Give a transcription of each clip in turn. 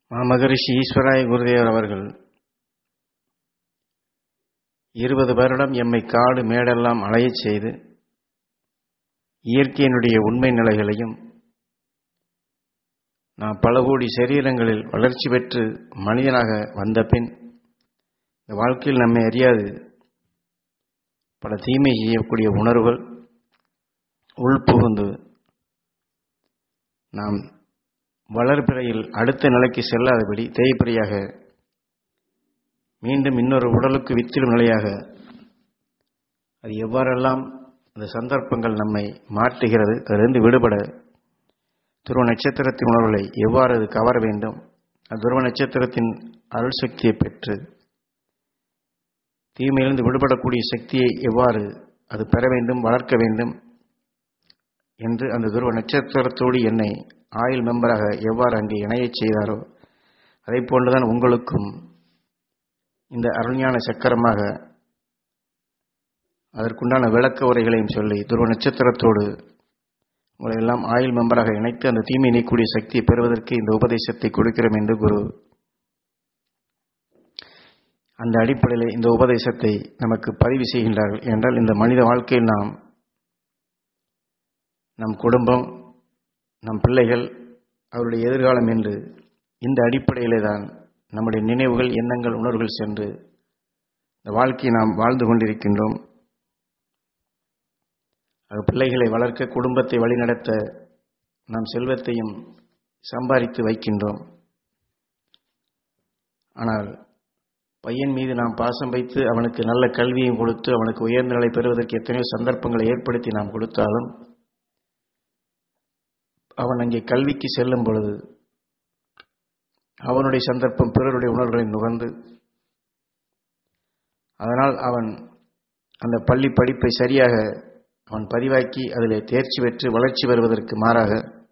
மாமகரிஷி ஈஸ்வராய குருதேவர் அவர்கள் இருபது வருடம் எம்மை காடு மேடெல்லாம் அலையச் செய்து இயற்கையினுடைய உண்மை நிலைகளையும் நாம் பல கோடி சரீரங்களில் வளர்ச்சி பெற்று மனிதனாக வந்த பின் இந்த வாழ்க்கையில் நம்மை அறியாது பல தீமை செய்யக்கூடிய உணர்வுகள் உள்புகுந்து நாம் வளர்பிறையில் அடுத்த நிலைக்கு செல்லாதபடி தேய்பிறையாக மீண்டும் இன்னொரு உடலுக்கு வித்திடும் நிலையாக அது எவ்வாறெல்லாம் அந்த சந்தர்ப்பங்கள் நம்மை மாற்றுகிறது அதிலிருந்து விடுபட துருவ நட்சத்திரத்தின் உணர்வுகளை எவ்வாறு அது கவர வேண்டும் அந்த துருவ நட்சத்திரத்தின் அருள் சக்தியை பெற்று தீமையிலிருந்து விடுபடக்கூடிய சக்தியை எவ்வாறு அது பெற வேண்டும் வளர்க்க வேண்டும் என்று அந்த துருவ நட்சத்திரத்தோடு என்னை ஆயுள் மெம்பராக எவ்வாறு அங்கே இணையச் செய்தாரோ அதை போன்றுதான் உங்களுக்கும் இந்த அருஞான சக்கரமாக அதற்குண்டான விளக்க உரைகளையும் சொல்லி துருவ நட்சத்திரத்தோடு உங்களை எல்லாம் ஆயுள் மெம்பராக இணைத்து அந்த தீமை நீக்கக்கூடிய சக்தியை பெறுவதற்கு இந்த உபதேசத்தை கொடுக்கிறோம் என்று குரு அந்த அடிப்படையில் இந்த உபதேசத்தை நமக்கு பதிவு செய்கின்றார்கள் என்றால் இந்த மனித வாழ்க்கையில் நாம் நம் குடும்பம் நம் பிள்ளைகள் அவருடைய எதிர்காலம் என்று இந்த அடிப்படையிலே தான் நம்முடைய நினைவுகள் எண்ணங்கள் உணர்வுகள் சென்று இந்த வாழ்க்கையை நாம் வாழ்ந்து கொண்டிருக்கின்றோம் அது பிள்ளைகளை வளர்க்க குடும்பத்தை வழிநடத்த நாம் செல்வத்தையும் சம்பாதித்து வைக்கின்றோம் ஆனால் பையன் மீது நாம் பாசம் வைத்து அவனுக்கு நல்ல கல்வியும் கொடுத்து அவனுக்கு உயர்ந்த நிலை பெறுவதற்கு எத்தனையோ சந்தர்ப்பங்களை ஏற்படுத்தி நாம் கொடுத்தாலும் அவன் அங்கே கல்விக்கு செல்லும் பொழுது அவனுடைய சந்தர்ப்பம் பிறருடைய உணர்வுகளை நுகர்ந்து அதனால் அவன் அந்த பள்ளி படிப்பை சரியாக அவன் பதிவாக்கி அதில் தேர்ச்சி பெற்று வளர்ச்சி வருவதற்கு மாறாக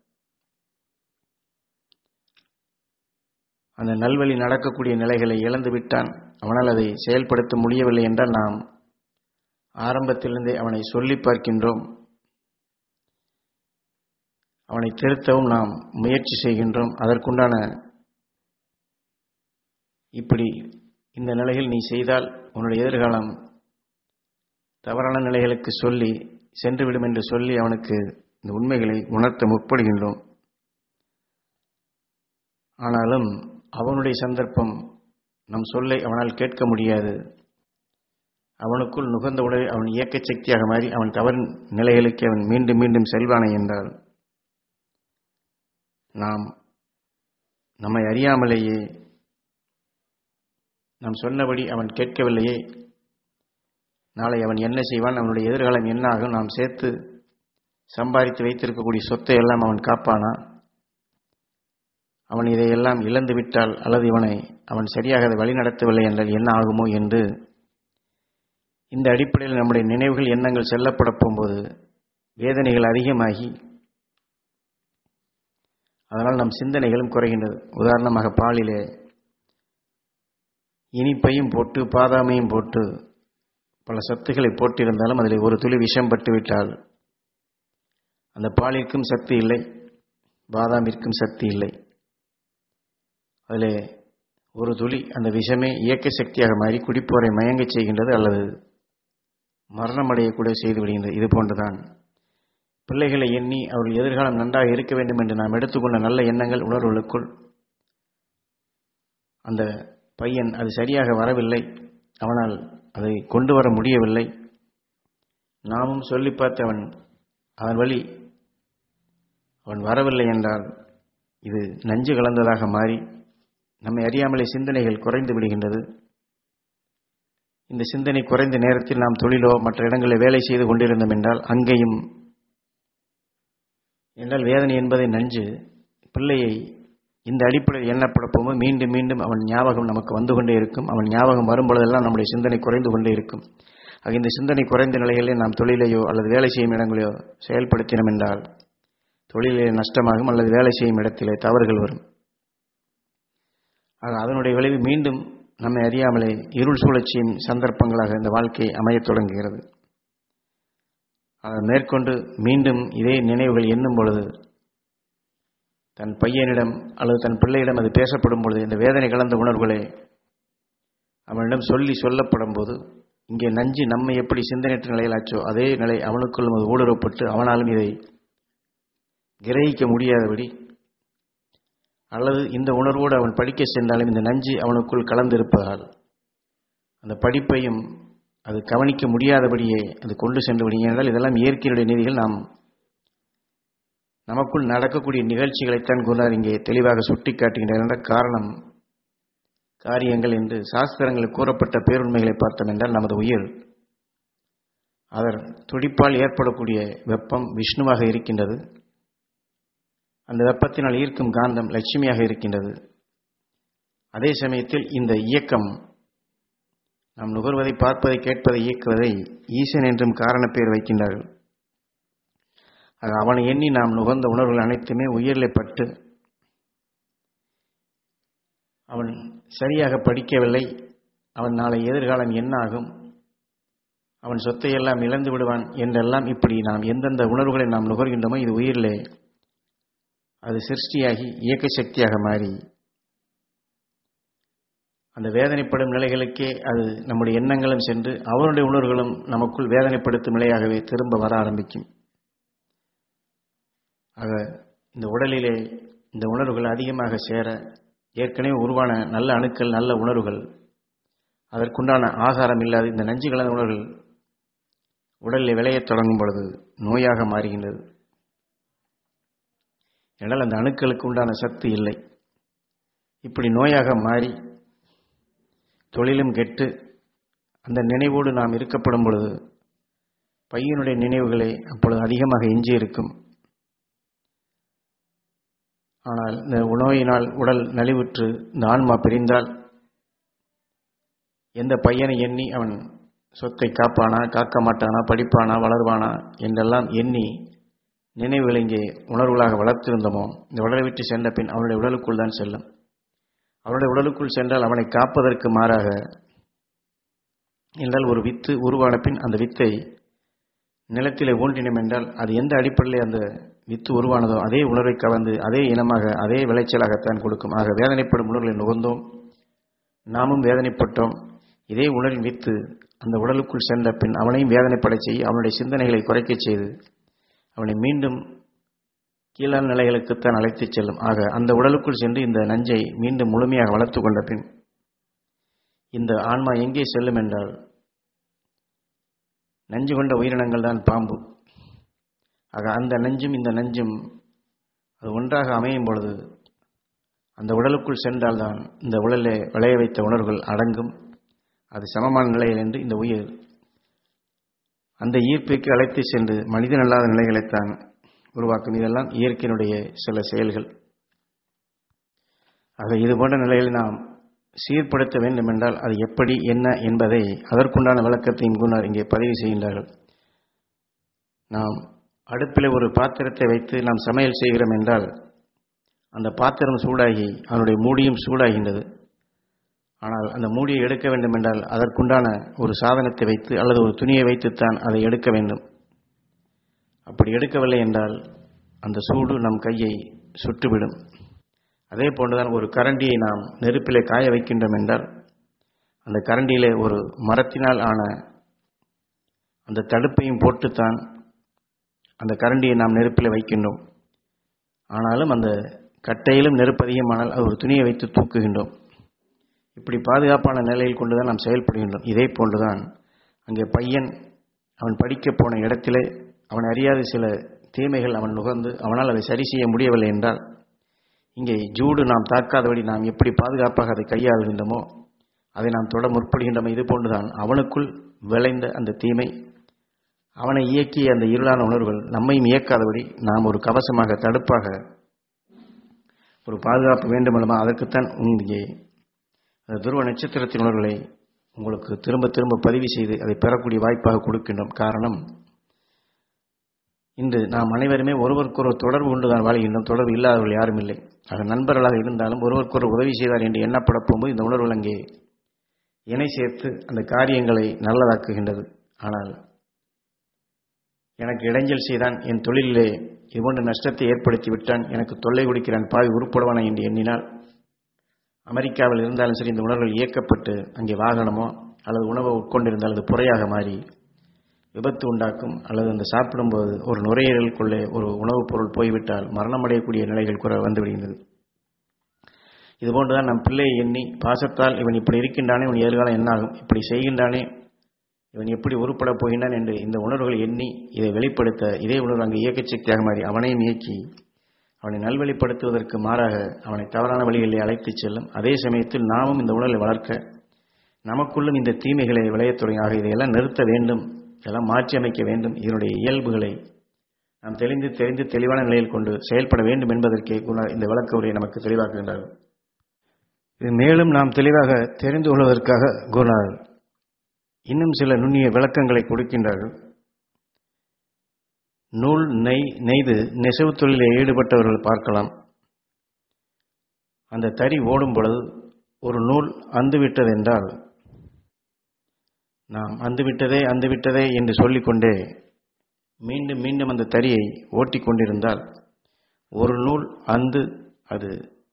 அந்த நல்வழி நடக்கக்கூடிய நிலைகளை இழந்து விட்டான் அவனால் அதை செயல்படுத்த முடியவில்லை என்றால் நாம் ஆரம்பத்திலிருந்தே அவனை சொல்லி பார்க்கின்றோம் அவனை திருத்தவும் நாம் முயற்சி செய்கின்றோம் அதற்குண்டான இப்படி இந்த நிலையில் நீ செய்தால் உன்னுடைய எதிர்காலம் தவறான நிலைகளுக்கு சொல்லி சென்றுவிடும் என்று சொல்லி அவனுக்கு இந்த உண்மைகளை உணர்த்த முற்படுகின்றோம் ஆனாலும் அவனுடைய சந்தர்ப்பம் நம் சொல்லை அவனால் கேட்க முடியாது அவனுக்குள் நுகர்ந்த உடனே அவன் இயக்க சக்தியாக மாறி அவன் தவறு நிலைகளுக்கு அவன் மீண்டும் மீண்டும் செல்வானே என்றால் நாம் நம்மை அறியாமலேயே நாம் சொன்னபடி அவன் கேட்கவில்லையே நாளை அவன் என்ன செய்வான் அவனுடைய எதிர்காலம் என்ன ஆகும் நாம் சேர்த்து சம்பாதித்து வைத்திருக்கக்கூடிய சொத்தை எல்லாம் அவன் காப்பானா அவன் இதையெல்லாம் இழந்து விட்டால் அல்லது இவனை அவன் சரியாக அதை வழிநடத்தவில்லை என்றால் என்ன ஆகுமோ என்று இந்த அடிப்படையில் நம்முடைய நினைவுகள் எண்ணங்கள் செல்லப்பட போகும்போது வேதனைகள் அதிகமாகி அதனால் நம் சிந்தனைகளும் குறைகின்றது உதாரணமாக பாலிலே இனிப்பையும் போட்டு பாதாமையும் போட்டு பல சத்துக்களை போட்டிருந்தாலும் அதில் ஒரு துளி விஷம் பட்டுவிட்டால் அந்த பாலிற்கும் சக்தி இல்லை பாதாமிற்கும் சக்தி இல்லை அதில் ஒரு துளி அந்த விஷமே இயக்க சக்தியாக மாறி குடிப்போரை மயங்கச் செய்கின்றது அல்லது மரணம் அடையக்கூட செய்து விடுகின்றது இது போன்றுதான் பிள்ளைகளை எண்ணி அவர்கள் எதிர்காலம் நன்றாக இருக்க வேண்டும் என்று நாம் எடுத்துக்கொண்ட நல்ல எண்ணங்கள் உணர்வுகளுக்குள் அந்த பையன் அது சரியாக வரவில்லை அவனால் அதை கொண்டு வர முடியவில்லை நாமும் சொல்லி பார்த்து அவன் அவன் வழி அவன் வரவில்லை என்றால் இது நஞ்சு கலந்ததாக மாறி நம்மை அறியாமலே சிந்தனைகள் குறைந்து விடுகின்றது இந்த சிந்தனை குறைந்த நேரத்தில் நாம் தொழிலோ மற்ற இடங்களில் வேலை செய்து கொண்டிருந்தோம் என்றால் அங்கேயும் என்றால் வேதனை என்பதை நஞ்சு பிள்ளையை இந்த அடிப்படையில் எண்ணப்பட போகும்போது மீண்டும் மீண்டும் அவன் ஞாபகம் நமக்கு வந்து கொண்டே இருக்கும் அவன் ஞாபகம் வரும்பொழுதெல்லாம் நம்முடைய சிந்தனை குறைந்து கொண்டே இருக்கும் ஆக இந்த சிந்தனை குறைந்த நிலைகளில் நாம் தொழிலையோ அல்லது வேலை செய்யும் இடங்களையோ செயல்படுத்தினோம் என்றால் தொழிலே நஷ்டமாகும் அல்லது வேலை செய்யும் இடத்திலே தவறுகள் வரும் ஆக அதனுடைய விளைவு மீண்டும் நம்மை அறியாமலே இருள் சூழச்சியின் சந்தர்ப்பங்களாக இந்த வாழ்க்கை அமையத் தொடங்குகிறது அதை மேற்கொண்டு மீண்டும் இதே நினைவுகள் எண்ணும் பொழுது தன் பையனிடம் அல்லது தன் பிள்ளையிடம் அது பேசப்படும் பொழுது இந்த வேதனை கலந்த உணர்வுகளை அவனிடம் சொல்லி சொல்லப்படும் போது இங்கே நஞ்சு நம்மை எப்படி சிந்தனையற்ற நிலையிலாச்சோ அதே நிலை அவனுக்குள்ளும் அது ஊடுருவப்பட்டு அவனாலும் இதை கிரகிக்க முடியாதபடி அல்லது இந்த உணர்வோடு அவன் படிக்க சென்றாலும் இந்த நஞ்சு அவனுக்குள் கலந்திருப்பதால் அந்த படிப்பையும் அது கவனிக்க முடியாதபடியே அது கொண்டு சென்று விடுங்க என்றால் இதெல்லாம் இயற்கையினுடைய நீதிகள் நாம் நமக்குள் நடக்கக்கூடிய நிகழ்ச்சிகளைத்தான் குருநார் இங்கே தெளிவாக சுட்டி காட்டுகின்றனர் என்ற காரணம் காரியங்கள் என்று சாஸ்திரங்களில் கூறப்பட்ட பேருண்மைகளை பார்த்தோம் என்றால் நமது உயிர் அதன் துடிப்பால் ஏற்படக்கூடிய வெப்பம் விஷ்ணுவாக இருக்கின்றது அந்த வெப்பத்தினால் ஈர்க்கும் காந்தம் லட்சுமியாக இருக்கின்றது அதே சமயத்தில் இந்த இயக்கம் நாம் நுகர்வதை பார்ப்பதை கேட்பதை இயக்குவதை ஈசன் என்றும் காரண பெயர் வைக்கின்றார்கள் ஆக அவனை எண்ணி நாம் நுகர்ந்த உணர்வுகள் அனைத்துமே உயிரிலே பட்டு அவன் சரியாக படிக்கவில்லை அவன் நாளை எதிர்காலம் என்ன ஆகும் அவன் சொத்தையெல்லாம் இழந்து விடுவான் என்றெல்லாம் இப்படி நாம் எந்தெந்த உணர்வுகளை நாம் நுகர்கின்றோமோ இது உயிரிலே அது சிருஷ்டியாகி இயக்க சக்தியாக மாறி அந்த வேதனைப்படும் நிலைகளுக்கே அது நம்முடைய எண்ணங்களும் சென்று அவருடைய உணர்வுகளும் நமக்குள் வேதனைப்படுத்தும் நிலையாகவே திரும்ப வர ஆரம்பிக்கும் ஆக இந்த உடலிலே இந்த உணர்வுகள் அதிகமாக சேர ஏற்கனவே உருவான நல்ல அணுக்கள் நல்ல உணர்வுகள் அதற்குண்டான ஆகாரம் இல்லாத இந்த நஞ்சு கலந்த உணர்வுகள் உடலில் விளையத் தொடங்கும் பொழுது நோயாக மாறுகின்றது என்றால் அந்த அணுக்களுக்கு உண்டான சக்தி இல்லை இப்படி நோயாக மாறி தொழிலும் கெட்டு அந்த நினைவோடு நாம் இருக்கப்படும் பொழுது பையனுடைய நினைவுகளே அப்பொழுது அதிகமாக எஞ்சி இருக்கும் ஆனால் இந்த நோயினால் உடல் நலிவுற்று இந்த ஆன்மா பிரிந்தால் எந்த பையனை எண்ணி அவன் சொத்தை காப்பானா காக்க மாட்டானா படிப்பானா வளர்வானா என்றெல்லாம் எண்ணி நினைவுகளை இங்கே உணர்வுகளாக வளர்த்திருந்தோமோ இந்த உடலை விட்டு சென்ற பின் அவனுடைய உடலுக்குள் தான் செல்லும் அவனுடைய உடலுக்குள் சென்றால் அவனை காப்பதற்கு மாறாக என்றால் ஒரு வித்து உருவான பின் அந்த வித்தை நிலத்திலே ஊன்றினோம் என்றால் அது எந்த அடிப்படையில் அந்த வித்து உருவானதோ அதே உணர்வை கலந்து அதே இனமாக அதே விளைச்சலாகத்தான் கொடுக்கும் ஆக வேதனைப்படும் உணர்வுகளை நுகர்ந்தோம் நாமும் வேதனைப்பட்டோம் இதே உணர்வின் வித்து அந்த உடலுக்குள் சென்ற பின் அவனையும் வேதனைப்பட செய்ய அவனுடைய சிந்தனைகளை குறைக்கச் செய்து அவனை மீண்டும் கீழான நிலைகளுக்குத்தான் அழைத்துச் செல்லும் ஆக அந்த உடலுக்குள் சென்று இந்த நஞ்சை மீண்டும் முழுமையாக வளர்த்து கொண்ட பின் இந்த ஆன்மா எங்கே செல்லும் என்றால் நஞ்சு கொண்ட உயிரினங்கள் தான் பாம்பு ஆக அந்த நஞ்சும் இந்த நஞ்சும் அது ஒன்றாக அமையும் பொழுது அந்த உடலுக்குள் சென்றால்தான் இந்த உடலை விளைய வைத்த உணர்வுகள் அடங்கும் அது சமமான நிலையில் என்று இந்த உயிர் அந்த ஈர்ப்புக்கு அழைத்து சென்று மனிதனல்லாத நிலைகளைத்தான் உருவாக்கும் இதெல்லாம் இயற்கையினுடைய சில செயல்கள் ஆக இது போன்ற நிலையில் நாம் சீர்படுத்த வேண்டும் என்றால் அது எப்படி என்ன என்பதை அதற்குண்டான விளக்கத்தையும் குணர் இங்கே பதிவு செய்கின்றார்கள் நாம் அடுப்பில் ஒரு பாத்திரத்தை வைத்து நாம் சமையல் செய்கிறோம் என்றால் அந்த பாத்திரம் சூடாகி அதனுடைய மூடியும் சூடாகின்றது ஆனால் அந்த மூடியை எடுக்க வேண்டும் என்றால் அதற்குண்டான ஒரு சாதனத்தை வைத்து அல்லது ஒரு துணியை வைத்துத்தான் அதை எடுக்க வேண்டும் அப்படி எடுக்கவில்லை என்றால் அந்த சூடு நம் கையை சுட்டுவிடும் அதே போன்றுதான் ஒரு கரண்டியை நாம் நெருப்பிலே காய வைக்கின்றோம் என்றால் அந்த கரண்டியிலே ஒரு மரத்தினால் ஆன அந்த தடுப்பையும் போட்டுத்தான் அந்த கரண்டியை நாம் நெருப்பில் வைக்கின்றோம் ஆனாலும் அந்த கட்டையிலும் நெருப்பு அதிகமானால் அது ஒரு துணியை வைத்து தூக்குகின்றோம் இப்படி பாதுகாப்பான நிலையில் கொண்டுதான் நாம் செயல்படுகின்றோம் இதே போன்றுதான் அங்கே பையன் அவன் படிக்க போன இடத்திலே அவன் அறியாத சில தீமைகள் அவன் நுகர்ந்து அவனால் அதை சரி செய்ய முடியவில்லை என்றால் இங்கே ஜூடு நாம் தாக்காதபடி நாம் எப்படி பாதுகாப்பாக அதை கையாளுகின்றோமோ அதை நாம் தொட முற்படுகின்றோமோ இது போன்றுதான் அவனுக்குள் விளைந்த அந்த தீமை அவனை இயக்கிய அந்த இருளான உணர்வுகள் நம்மையும் இயக்காதபடி நாம் ஒரு கவசமாக தடுப்பாக ஒரு பாதுகாப்பு வேண்டுமல்லமா அதற்குத்தான் இங்கே அந்த துருவ நட்சத்திரத்தின் உணர்வுகளை உங்களுக்கு திரும்ப திரும்ப பதிவு செய்து அதை பெறக்கூடிய வாய்ப்பாக கொடுக்கின்றோம் காரணம் இன்று நாம் அனைவருமே ஒருவருக்கொருவர் தொடர்பு கொண்டுதான் வாழ்கின்றோம் தொடர்பு இல்லாதவர்கள் யாரும் இல்லை ஆக நண்பர்களாக இருந்தாலும் ஒருவருக்கொருவர் உதவி செய்தார் என்று எண்ணப்பட போகும்போது இந்த உணர்வுகள் அங்கே இணை சேர்த்து அந்த காரியங்களை நல்லதாக்குகின்றது ஆனால் எனக்கு இடைஞ்சல் செய்தான் என் தொழிலிலே இதுபோன்ற நஷ்டத்தை ஏற்படுத்தி விட்டான் எனக்கு தொல்லை கொடுக்கிறான் பாவி உருப்படுவானா என்று எண்ணினால் அமெரிக்காவில் இருந்தாலும் சரி இந்த உணர்வுகள் இயக்கப்பட்டு அங்கே வாகனமோ அல்லது உணவை உட்கொண்டிருந்தால் அது புறையாக மாறி விபத்து உண்டாக்கும் அல்லது அந்த சாப்பிடும்போது ஒரு நுரையீரலுக்குள்ளே ஒரு உணவுப் பொருள் போய்விட்டால் மரணமடையக்கூடிய நிலைகள் கூட வந்துவிடுகின்றது இதுபோன்றுதான் நம் பிள்ளையை எண்ணி பாசத்தால் இவன் இப்படி இருக்கின்றானே இவன் எதிர்காலம் என்னாகும் இப்படி செய்கின்றானே இவன் எப்படி உருப்படப் போகின்றான் என்று இந்த உணர்வுகளை எண்ணி இதை வெளிப்படுத்த இதே உணர்வு அங்கு இயக்கச் சக்தியாக மாறி அவனையும் இயக்கி அவனை நல்வழிப்படுத்துவதற்கு மாறாக அவனை தவறான வழிகளில் அழைத்துச் செல்லும் அதே சமயத்தில் நாமும் இந்த உணர்வை வளர்க்க நமக்குள்ளும் இந்த தீமைகளை விளையத் தொடங்கியாக இதையெல்லாம் நிறுத்த வேண்டும் இதெல்லாம் மாற்றி அமைக்க வேண்டும் இதனுடைய இயல்புகளை நாம் தெளிந்து தெரிந்து தெளிவான நிலையில் கொண்டு செயல்பட வேண்டும் என்பதற்கே குண- இந்த விளக்க உரையை நமக்கு தெளிவாக்குகின்றார்கள் இது மேலும் நாம் தெளிவாக தெரிந்து கொள்வதற்காக குருநாதர் இன்னும் சில நுண்ணிய விளக்கங்களை கொடுக்கின்றார்கள் நூல் நெய் நெய்து நெசவு தொழிலில் ஈடுபட்டவர்கள் பார்க்கலாம் அந்த தறி ஓடும் பொழுது ஒரு நூல் அந்துவிட்டது என்றால் நாம் அந்துவிட்டதே அந்துவிட்டதே என்று சொல்லிக்கொண்டே மீண்டும் மீண்டும் அந்த தறியை ஓட்டிக் கொண்டிருந்தால் ஒரு நூல் அந்து அது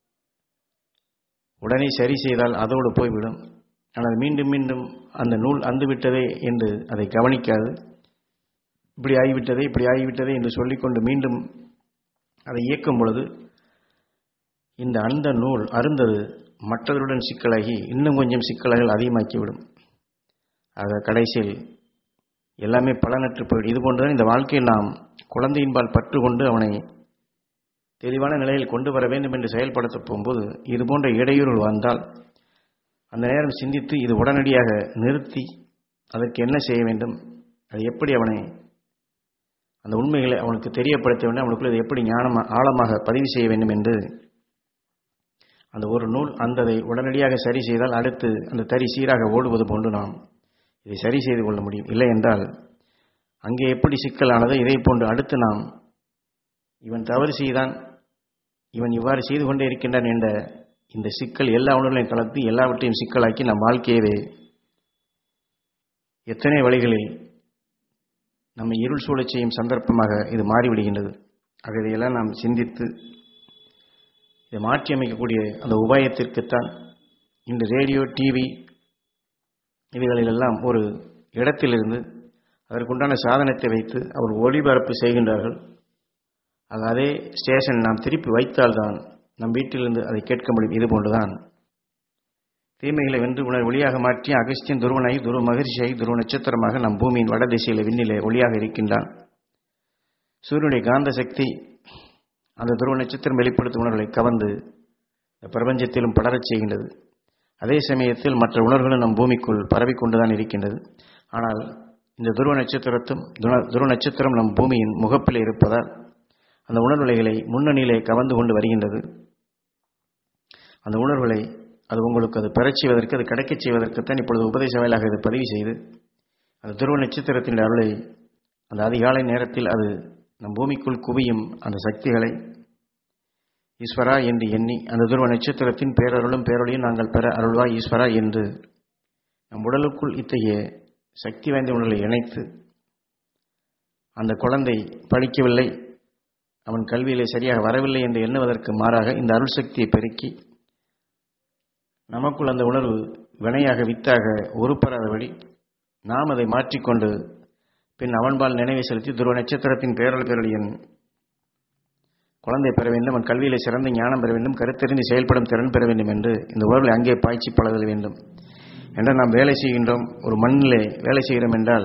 உடனே சரி செய்தால் அதோடு போய்விடும் ஆனால் மீண்டும் மீண்டும் அந்த நூல் அந்துவிட்டதே என்று அதை கவனிக்காது இப்படி ஆகிவிட்டதே இப்படி ஆகிவிட்டதே என்று சொல்லிக்கொண்டு மீண்டும் அதை இயக்கும் பொழுது இந்த அந்த நூல் அருந்தது மற்றவருடன் சிக்கலாகி இன்னும் கொஞ்சம் சிக்கல்கள் அதிகமாக்கிவிடும் ஆக கடைசியில் எல்லாமே பலனற்று போய்விடும் இது போன்றுதான் இந்த வாழ்க்கையில் நாம் குழந்தையின்பால் பற்று கொண்டு அவனை தெளிவான நிலையில் கொண்டு வர வேண்டும் என்று செயல்படுத்தப் போகும்போது இது போன்ற இடையூறுகள் வந்தால் அந்த நேரம் சிந்தித்து இது உடனடியாக நிறுத்தி அதற்கு என்ன செய்ய வேண்டும் அது எப்படி அவனை அந்த உண்மைகளை அவனுக்கு தெரியப்படுத்த வேண்டும் அவனுக்குள்ள இதை எப்படி ஞானம் ஆழமாக பதிவு செய்ய வேண்டும் என்று அந்த ஒரு நூல் அந்ததை உடனடியாக சரி செய்தால் அடுத்து அந்த தறி சீராக ஓடுவது போன்று நாம் இதை சரி செய்து கொள்ள முடியும் இல்லை என்றால் அங்கே எப்படி சிக்கலானதோ இதை போன்று அடுத்து நாம் இவன் தவறு செய்தான் இவன் இவ்வாறு செய்து கொண்டே இருக்கின்றான் என்ற இந்த சிக்கல் எல்லா உணர்வுகளையும் கலந்து எல்லாவற்றையும் சிக்கலாக்கி நம் வாழ்க்கையவே எத்தனை வழிகளில் நம்மை இருள் சூழச் செய்யும் சந்தர்ப்பமாக இது மாறிவிடுகின்றது ஆக இதையெல்லாம் நாம் சிந்தித்து இதை மாற்றி அமைக்கக்கூடிய அந்த உபாயத்திற்குத்தான் இந்த ரேடியோ டிவி இவைகளிலெல்லாம் ஒரு இடத்திலிருந்து அதற்குண்டான சாதனத்தை வைத்து அவர் ஒளிபரப்பு செய்கின்றார்கள் ஆக அதே ஸ்டேஷன் நாம் திருப்பி வைத்தால்தான் நம் வீட்டிலிருந்து அதை கேட்க முடியும் இது போன்றுதான் தீமைகளை வென்று உணர் ஒளியாக மாற்றி அகஸ்தியன் துருவனாகி துருவ மகிழ்ச்சியாகி துருவ நட்சத்திரமாக நம் பூமியின் வடதிசையில் விண்ணிலே ஒளியாக இருக்கின்றான் சூரியனுடைய காந்த சக்தி அந்த துருவ நட்சத்திரம் வெளிப்படுத்தும் உணர்வுகளை கவர்ந்து இந்த பிரபஞ்சத்திலும் படரச் செய்கின்றது அதே சமயத்தில் மற்ற உணர்வுகளும் நம் பூமிக்குள் பரவிக்கொண்டுதான் இருக்கின்றது ஆனால் இந்த துருவ நட்சத்திரத்தும் துண- துருவ நட்சத்திரம் நம் பூமியின் முகப்பில் இருப்பதால் அந்த உணர்வுகளை முன்னணியிலே கவர்ந்து கொண்டு வருகின்றது அந்த உணர்வுகளை அது உங்களுக்கு அது பெறச் செய்வதற்கு அது கிடைக்கச் செய்வதற்குத்தான் இப்பொழுது உபதேச வாயிலாக இது பதிவு செய்து அந்த துருவ நட்சத்திரத்தின் அருளை அந்த அதிகாலை நேரத்தில் அது நம் பூமிக்குள் குவியும் அந்த சக்திகளை ஈஸ்வரா என்று எண்ணி அந்த துருவ நட்சத்திரத்தின் பேரருளும் பேரொழியும் நாங்கள் பெற அருள்வாய் ஈஸ்வரா என்று நம் உடலுக்குள் இத்தகைய சக்தி வாய்ந்த உணர்வை இணைத்து அந்த குழந்தை படிக்கவில்லை அவன் கல்வியிலே சரியாக வரவில்லை என்று எண்ணுவதற்கு மாறாக இந்த அருள் சக்தியை பெருக்கி நமக்குள் அந்த உணர்வு வினையாக வித்தாக உருப்பெறாதபடி நாம் அதை மாற்றிக்கொண்டு பின் அவன்பால் நினைவை செலுத்தி துருவ நட்சத்திரத்தின் பேரல் பேரொழியின் குழந்தை பெற வேண்டும் அவன் கல்வியிலே சிறந்த ஞானம் பெற வேண்டும் கருத்தறிந்து செயல்படும் திறன் பெற வேண்டும் என்று இந்த உறவுகளை அங்கே பாய்ச்சி பழக வேண்டும் என்று நாம் வேலை செய்கின்றோம் ஒரு மண்ணிலே வேலை செய்கிறோம் என்றால்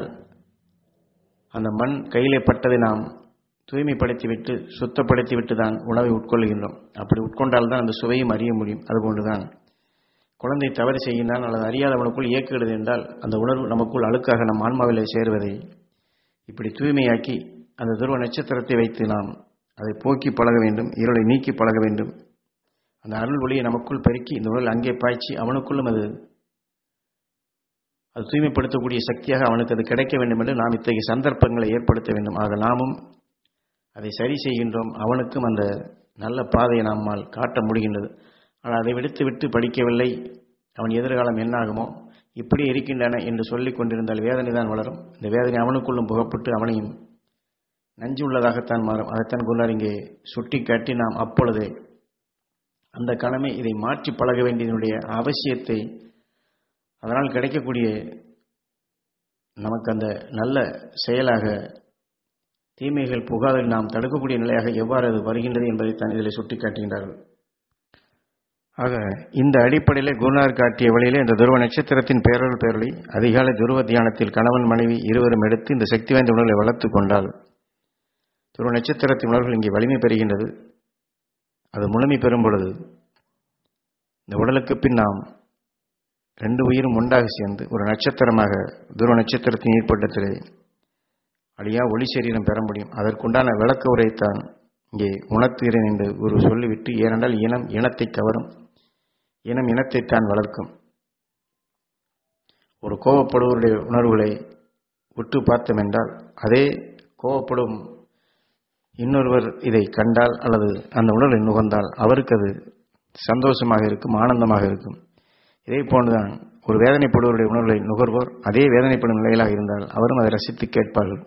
அந்த மண் கையிலே பட்டதை நாம் தூய்மைப்படுத்திவிட்டு சுத்தப்படுத்திவிட்டு தான் உணவை உட்கொள்கின்றோம் அப்படி உட்கொண்டால் தான் அந்த சுவையும் அறிய முடியும் அதுபோன்றுதான் குழந்தை தவறு செய்கின்றான் அல்லது அறியாதவனுக்குள் இயக்குகிறது என்றால் அந்த உணர்வு நமக்குள் அழுக்காக நம் ஆன்மாவிலே சேருவதை இப்படி தூய்மையாக்கி அந்த துருவ நட்சத்திரத்தை வைத்து நாம் அதை போக்கி பழக வேண்டும் இருளை நீக்கி பழக வேண்டும் அந்த அருள் ஒளியை நமக்குள் பெருக்கி இந்த உடல் அங்கே பாய்ச்சி அவனுக்குள்ளும் அது அது தூய்மைப்படுத்தக்கூடிய சக்தியாக அவனுக்கு அது கிடைக்க வேண்டும் என்று நாம் இத்தகைய சந்தர்ப்பங்களை ஏற்படுத்த வேண்டும் ஆக நாமும் அதை சரி செய்கின்றோம் அவனுக்கும் அந்த நல்ல பாதையை நம்மால் காட்ட முடிகின்றது ஆனால் அதை விடுத்து விட்டு படிக்கவில்லை அவன் எதிர்காலம் என்னாகுமோ இப்படி இருக்கின்றன என்று சொல்லிக் கொண்டிருந்தால் வேதனை தான் வளரும் இந்த வேதனை அவனுக்குள்ளும் புகப்பட்டு அவனையும் நஞ்சு உள்ளதாகத்தான் மாறும் அதைத்தான் குருநார் இங்கே சுட்டி காட்டி நாம் அப்பொழுதே அந்த கணமே இதை மாற்றி பழக வேண்டியதனுடைய அவசியத்தை அதனால் கிடைக்கக்கூடிய நமக்கு அந்த நல்ல செயலாக தீமைகள் புகாதல் நாம் தடுக்கக்கூடிய நிலையாக எவ்வாறு அது வருகின்றது என்பதைத்தான் இதில் சுட்டி காட்டுகின்றார்கள் ஆக இந்த அடிப்படையில் குருநார் காட்டிய வழியிலே இந்த துருவ நட்சத்திரத்தின் பேரல் பேரொழி அதிகாலை துருவ தியானத்தில் கணவன் மனைவி இருவரும் எடுத்து இந்த சக்தி வாய்ந்த உணர்வுகளை வளர்த்து கொண்டால் துருவ நட்சத்திரத்தின் உணர்வுகள் இங்கே வலிமை பெறுகின்றது அது முழுமை பெறும் பொழுது இந்த உடலுக்கு பின் நாம் ரெண்டு உயிரும் ஒன்றாக சேர்ந்து ஒரு நட்சத்திரமாக துருவ நட்சத்திரத்தின் ஏற்பட்டத்திலே அழியா ஒளி சரீரம் பெற முடியும் அதற்குண்டான விளக்க உரைத்தான் இங்கே உணர்த்துகிறேன் என்று ஒரு சொல்லிவிட்டு ஏனென்றால் இனம் இனத்தை கவரும் இனம் இனத்தைத்தான் வளர்க்கும் ஒரு கோபப்படுவருடைய உணர்வுகளை உற்று பார்த்தோம் என்றால் அதே கோபப்படும் இன்னொருவர் இதை கண்டால் அல்லது அந்த உணர்வை நுகர்ந்தால் அவருக்கு அது சந்தோஷமாக இருக்கும் ஆனந்தமாக இருக்கும் இதே போன்றுதான் ஒரு வேதனைப்படுவருடைய உணர்வுகளை நுகர்வோர் அதே வேதனைப்படும் நிலையிலாக இருந்தால் அவரும் அதை ரசித்து கேட்பார்கள்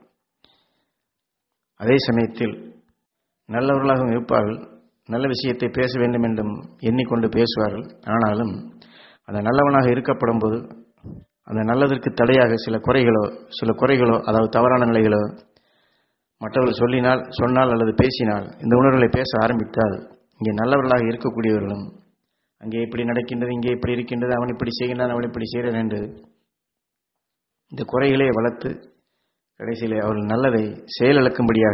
அதே சமயத்தில் நல்லவர்களாகவும் இருப்பார்கள் நல்ல விஷயத்தை பேச வேண்டும் என்றும் எண்ணிக்கொண்டு பேசுவார்கள் ஆனாலும் அந்த நல்லவனாக இருக்கப்படும் போது அந்த நல்லதற்கு தடையாக சில குறைகளோ சில குறைகளோ அதாவது தவறான நிலைகளோ மற்றவர்கள் சொல்லினால் சொன்னால் அல்லது பேசினால் இந்த உணர்வுகளை பேச ஆரம்பித்தால் இங்கே நல்லவர்களாக இருக்கக்கூடியவர்களும் அங்கே இப்படி நடக்கின்றது இங்கே இப்படி இருக்கின்றது அவன் இப்படி செய்கின்றான் அவன் இப்படி செய்கிறான் என்று இந்த குறைகளை வளர்த்து கடைசியில் அவர்கள் நல்லதை செயலிழக்கும்படியாக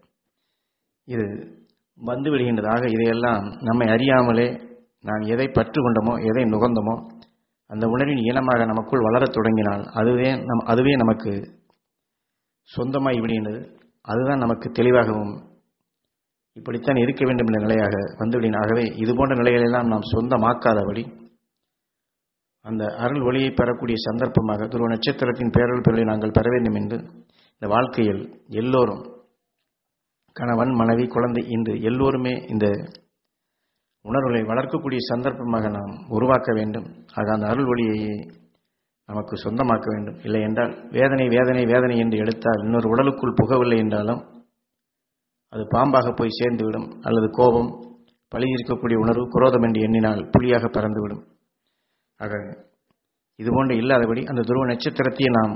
இது வந்து விடுகின்றது ஆக இதையெல்லாம் நம்மை அறியாமலே நாம் எதை பற்று கொண்டோமோ எதை நுகர்ந்தோமோ அந்த உணர்வின் இனமாக நமக்குள் வளரத் தொடங்கினால் அதுவே நம் அதுவே நமக்கு சொந்தமாகி விடுகின்றது அதுதான் நமக்கு தெளிவாகவும் இப்படித்தான் இருக்க வேண்டும் என்ற நிலையாக வந்துவிடின் ஆகவே இதுபோன்ற நிலைகளெல்லாம் நாம் சொந்தமாக்காதபடி அந்த அருள் ஒளியை பெறக்கூடிய சந்தர்ப்பமாக துருவ நட்சத்திரத்தின் பேரல் பெறலை நாங்கள் பெற வேண்டும் என்று இந்த வாழ்க்கையில் எல்லோரும் கணவன் மனைவி குழந்தை இன்று எல்லோருமே இந்த உணர்வுகளை வளர்க்கக்கூடிய சந்தர்ப்பமாக நாம் உருவாக்க வேண்டும் ஆக அந்த அருள் ஒளியை நமக்கு சொந்தமாக்க வேண்டும் இல்லை என்றால் வேதனை வேதனை வேதனை என்று எடுத்தால் இன்னொரு உடலுக்குள் புகவில்லை என்றாலும் அது பாம்பாக போய் சேர்ந்துவிடும் அல்லது கோபம் பழி இருக்கக்கூடிய உணர்வு குரோதம் என்று எண்ணினால் புலியாக பறந்துவிடும் ஆக இதுபோன்று இல்லாதபடி அந்த துருவ நட்சத்திரத்தையே நாம்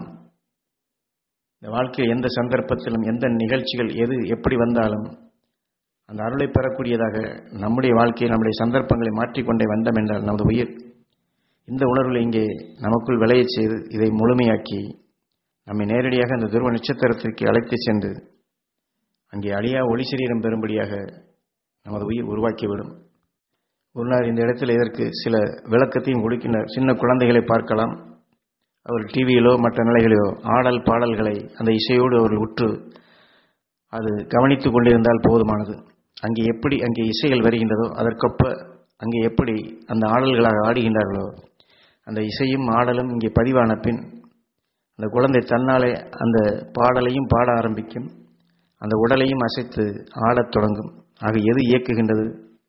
இந்த வாழ்க்கையில் எந்த சந்தர்ப்பத்திலும் எந்த நிகழ்ச்சிகள் எது எப்படி வந்தாலும் அந்த அருளை பெறக்கூடியதாக நம்முடைய வாழ்க்கையை நம்முடைய சந்தர்ப்பங்களை மாற்றிக்கொண்டே வந்தோம் என்றால் நமது உயிர் இந்த உணர்வுகளை இங்கே நமக்குள் விளையச் செய்து இதை முழுமையாக்கி நம்மை நேரடியாக அந்த துருவ நட்சத்திரத்திற்கு அழைத்து சென்று அங்கே அழியா ஒளி சரீரம் பெறும்படியாக நமது உயிர் உருவாக்கிவிடும் குருநார் இந்த இடத்தில் இதற்கு சில விளக்கத்தையும் கொடுக்கின்றனர் சின்ன குழந்தைகளை பார்க்கலாம் அவர் டிவியிலோ மற்ற நிலைகளிலோ ஆடல் பாடல்களை அந்த இசையோடு அவர்கள் உற்று அது கவனித்து கொண்டிருந்தால் போதுமானது அங்கே எப்படி அங்கே இசைகள் வருகின்றதோ அதற்கொப்ப அங்கே எப்படி அந்த ஆடல்களாக ஆடுகின்றார்களோ அந்த இசையும் ஆடலும் இங்கே பதிவான பின் அந்த குழந்தை தன்னாலே அந்த பாடலையும் பாட ஆரம்பிக்கும் அந்த உடலையும் அசைத்து ஆடத் தொடங்கும் ஆக எது இயக்குகின்றது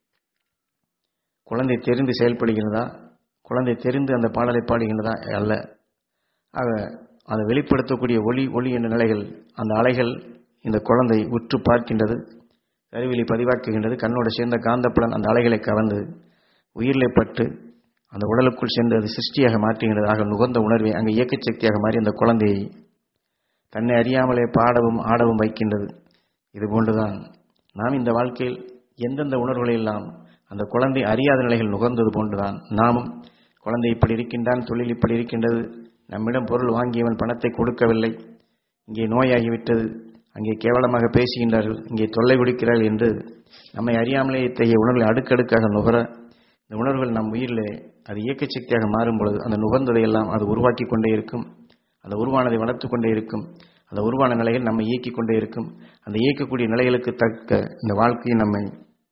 குழந்தை தெரிந்து செயல்படுகின்றதா குழந்தை தெரிந்து அந்த பாடலை பாடுகின்றதா அல்ல ஆக அதை வெளிப்படுத்தக்கூடிய ஒளி ஒளி என்ற நிலைகள் அந்த அலைகள் இந்த குழந்தை உற்று பார்க்கின்றது கருவிலை பதிவாக்குகின்றது கண்ணோடு சேர்ந்த காந்தப்புலன் அந்த அலைகளை கவர்ந்து உயிரிலை பட்டு அந்த உடலுக்குள் சென்று அது சிருஷ்டியாக மாற்றுகின்றது ஆக நுகர்ந்த உணர்வை அங்கே இயக்கச் சக்தியாக மாறி அந்த குழந்தையை தன்னை அறியாமலே பாடவும் ஆடவும் வைக்கின்றது இதுபோன்றுதான் நாம் இந்த வாழ்க்கையில் எந்தெந்த உணர்வுகளை எல்லாம் அந்த குழந்தை அறியாத நிலைகள் நுகர்ந்தது போன்றுதான் நாமும் குழந்தை இப்படி இருக்கின்றான் தொழில் இப்படி இருக்கின்றது நம்மிடம் பொருள் வாங்கியவன் பணத்தை கொடுக்கவில்லை இங்கே நோயாகிவிட்டது அங்கே கேவலமாக பேசுகின்றார்கள் இங்கே தொல்லை கொடுக்கிறார்கள் என்று நம்மை அறியாமலே இத்தகைய உணர்வுகளை அடுக்கடுக்காக நுகர இந்த உணர்வுகள் நம் உயிரிலே அது இயக்க சக்தியாக மாறும் பொழுது அந்த நுகர்ந்ததை எல்லாம் அது உருவாக்கி கொண்டே இருக்கும் அந்த உருவானதை வளர்த்து கொண்டே இருக்கும் அந்த உருவான நிலைகள் நம்மை இயக்கிக் கொண்டே இருக்கும் அந்த இயக்கக்கூடிய நிலைகளுக்கு தக்க இந்த வாழ்க்கையை நம்மை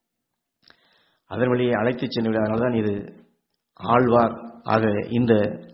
அதன் வழியை அழைத்து சென்று விட அதனால்தான் இது ஆழ்வார் ஆக இந்த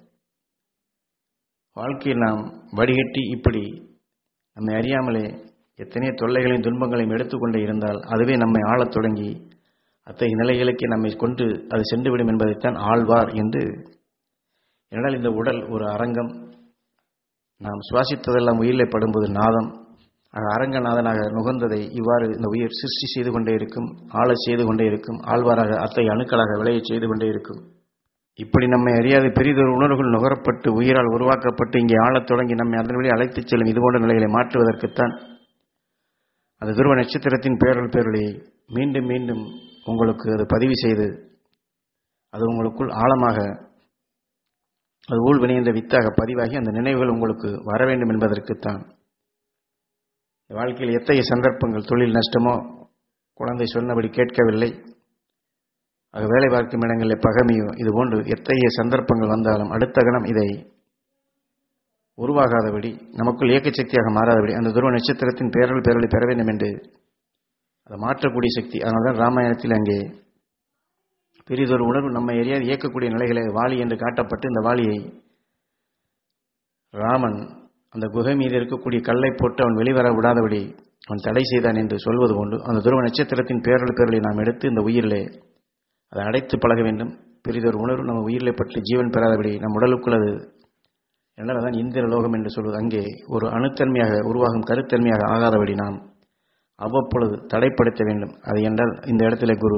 வாழ்க்கையில் நாம் வடிகட்டி இப்படி நம்மை அறியாமலே எத்தனையோ தொல்லைகளையும் துன்பங்களையும் எடுத்துக்கொண்டே இருந்தால் அதுவே நம்மை ஆளத் தொடங்கி அத்தகைய நிலைகளுக்கு நம்மை கொண்டு அது சென்றுவிடும் என்பதைத்தான் ஆழ்வார் என்று என்னால் இந்த உடல் ஒரு அரங்கம் நாம் சுவாசித்ததெல்லாம் உயிரில் படும்போது நாதம் ஆக அரங்கநாதனாக நுகர்ந்ததை இவ்வாறு இந்த உயிர் சிருஷ்டி செய்து கொண்டே இருக்கும் ஆளச் செய்து கொண்டே இருக்கும் ஆழ்வாராக அத்தை அணுக்களாக விளையச் செய்து கொண்டே இருக்கும் இப்படி நம்மை அறியாத பெரிதொரு உணர்வுகள் நுகரப்பட்டு உயிரால் உருவாக்கப்பட்டு இங்கே ஆளத் தொடங்கி நம்மை அதன் வழி அழைத்துச் செல்லும் இதுபோன்ற நிலைகளை மாற்றுவதற்குத்தான் அந்த துருவ நட்சத்திரத்தின் பேரல் பேரொழியை மீண்டும் மீண்டும் உங்களுக்கு அது பதிவு செய்து அது உங்களுக்குள் ஆழமாக அது ஊழ்வினைந்த வித்தாக பதிவாகி அந்த நினைவுகள் உங்களுக்கு வர வேண்டும் என்பதற்குத்தான் வாழ்க்கையில் எத்தகைய சந்தர்ப்பங்கள் தொழில் நஷ்டமோ குழந்தை சொன்னபடி கேட்கவில்லை ஆக வேலை பார்க்கும் இடங்களில் பகமையோ இது போன்று எத்தகைய சந்தர்ப்பங்கள் வந்தாலும் அடுத்த கணம் இதை உருவாகாதபடி நமக்குள் இயக்க சக்தியாக மாறாதபடி அந்த துருவ நட்சத்திரத்தின் பேரல் பேரலை பெற வேண்டும் என்று அதை மாற்றக்கூடிய சக்தி அதனால்தான் ராமாயணத்தில் அங்கே பெரிதொரு உணர்வு நம்ம எரியாது இயக்கக்கூடிய நிலைகளை வாலி என்று காட்டப்பட்டு இந்த வாலியை ராமன் அந்த குகை மீது இருக்கக்கூடிய கல்லை போட்டு அவன் வெளிவர விடாதபடி அவன் தடை செய்தான் என்று சொல்வது கொண்டு அந்த துருவ நட்சத்திரத்தின் பேரல் பேரலை நாம் எடுத்து இந்த உயிரிலே அதை அடைத்து பழக வேண்டும் பெரிதொரு உணர்வு நம்ம உயிரிலே பற்றி ஜீவன் பெறாதபடி நம் உடலுக்குள் அது என்றால் அதான் இந்திர லோகம் என்று சொல்வது அங்கே ஒரு அணுத்தன்மையாக உருவாகும் கருத்தன்மையாக ஆகாதபடி நாம் அவ்வப்பொழுது தடைப்படுத்த வேண்டும் அது என்றால் இந்த இடத்துல குரு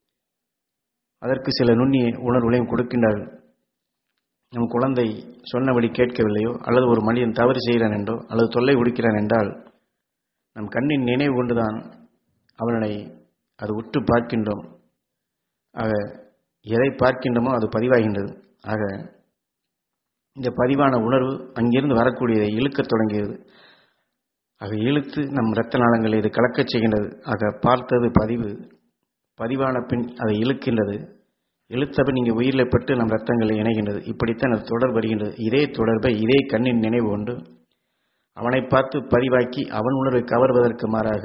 அதற்கு சில நுண்ணிய உணர்வுகளையும் கொடுக்கின்றார்கள் நம் குழந்தை சொன்னபடி கேட்கவில்லையோ அல்லது ஒரு மனிதன் தவறு செய்கிறான் என்றோ அல்லது தொல்லை கொடுக்கிறான் என்றால் நம் கண்ணின் நினைவு கொண்டுதான் அவனை அது உற்று பார்க்கின்றோம் ஆக எதை பார்க்கின்றோமோ அது பதிவாகின்றது ஆக இந்த பதிவான உணர்வு அங்கிருந்து வரக்கூடியதை இழுக்கத் தொடங்கியது ஆக இழுத்து நம் இரத்த நாளங்களை இது கலக்கச் செய்கின்றது ஆக பார்த்தது பதிவு பதிவான பின் அதை இழுக்கின்றது இழுத்த பின் இங்கே உயிரில் பட்டு நம் ரத்தங்களை இணைகின்றது இப்படித்தான் அது தொடர் வருகின்றது இதே தொடர்பை இதே கண்ணின் நினைவு கொண்டு அவனை பார்த்து பதிவாக்கி அவன் உணர்வை கவர்வதற்கு மாறாக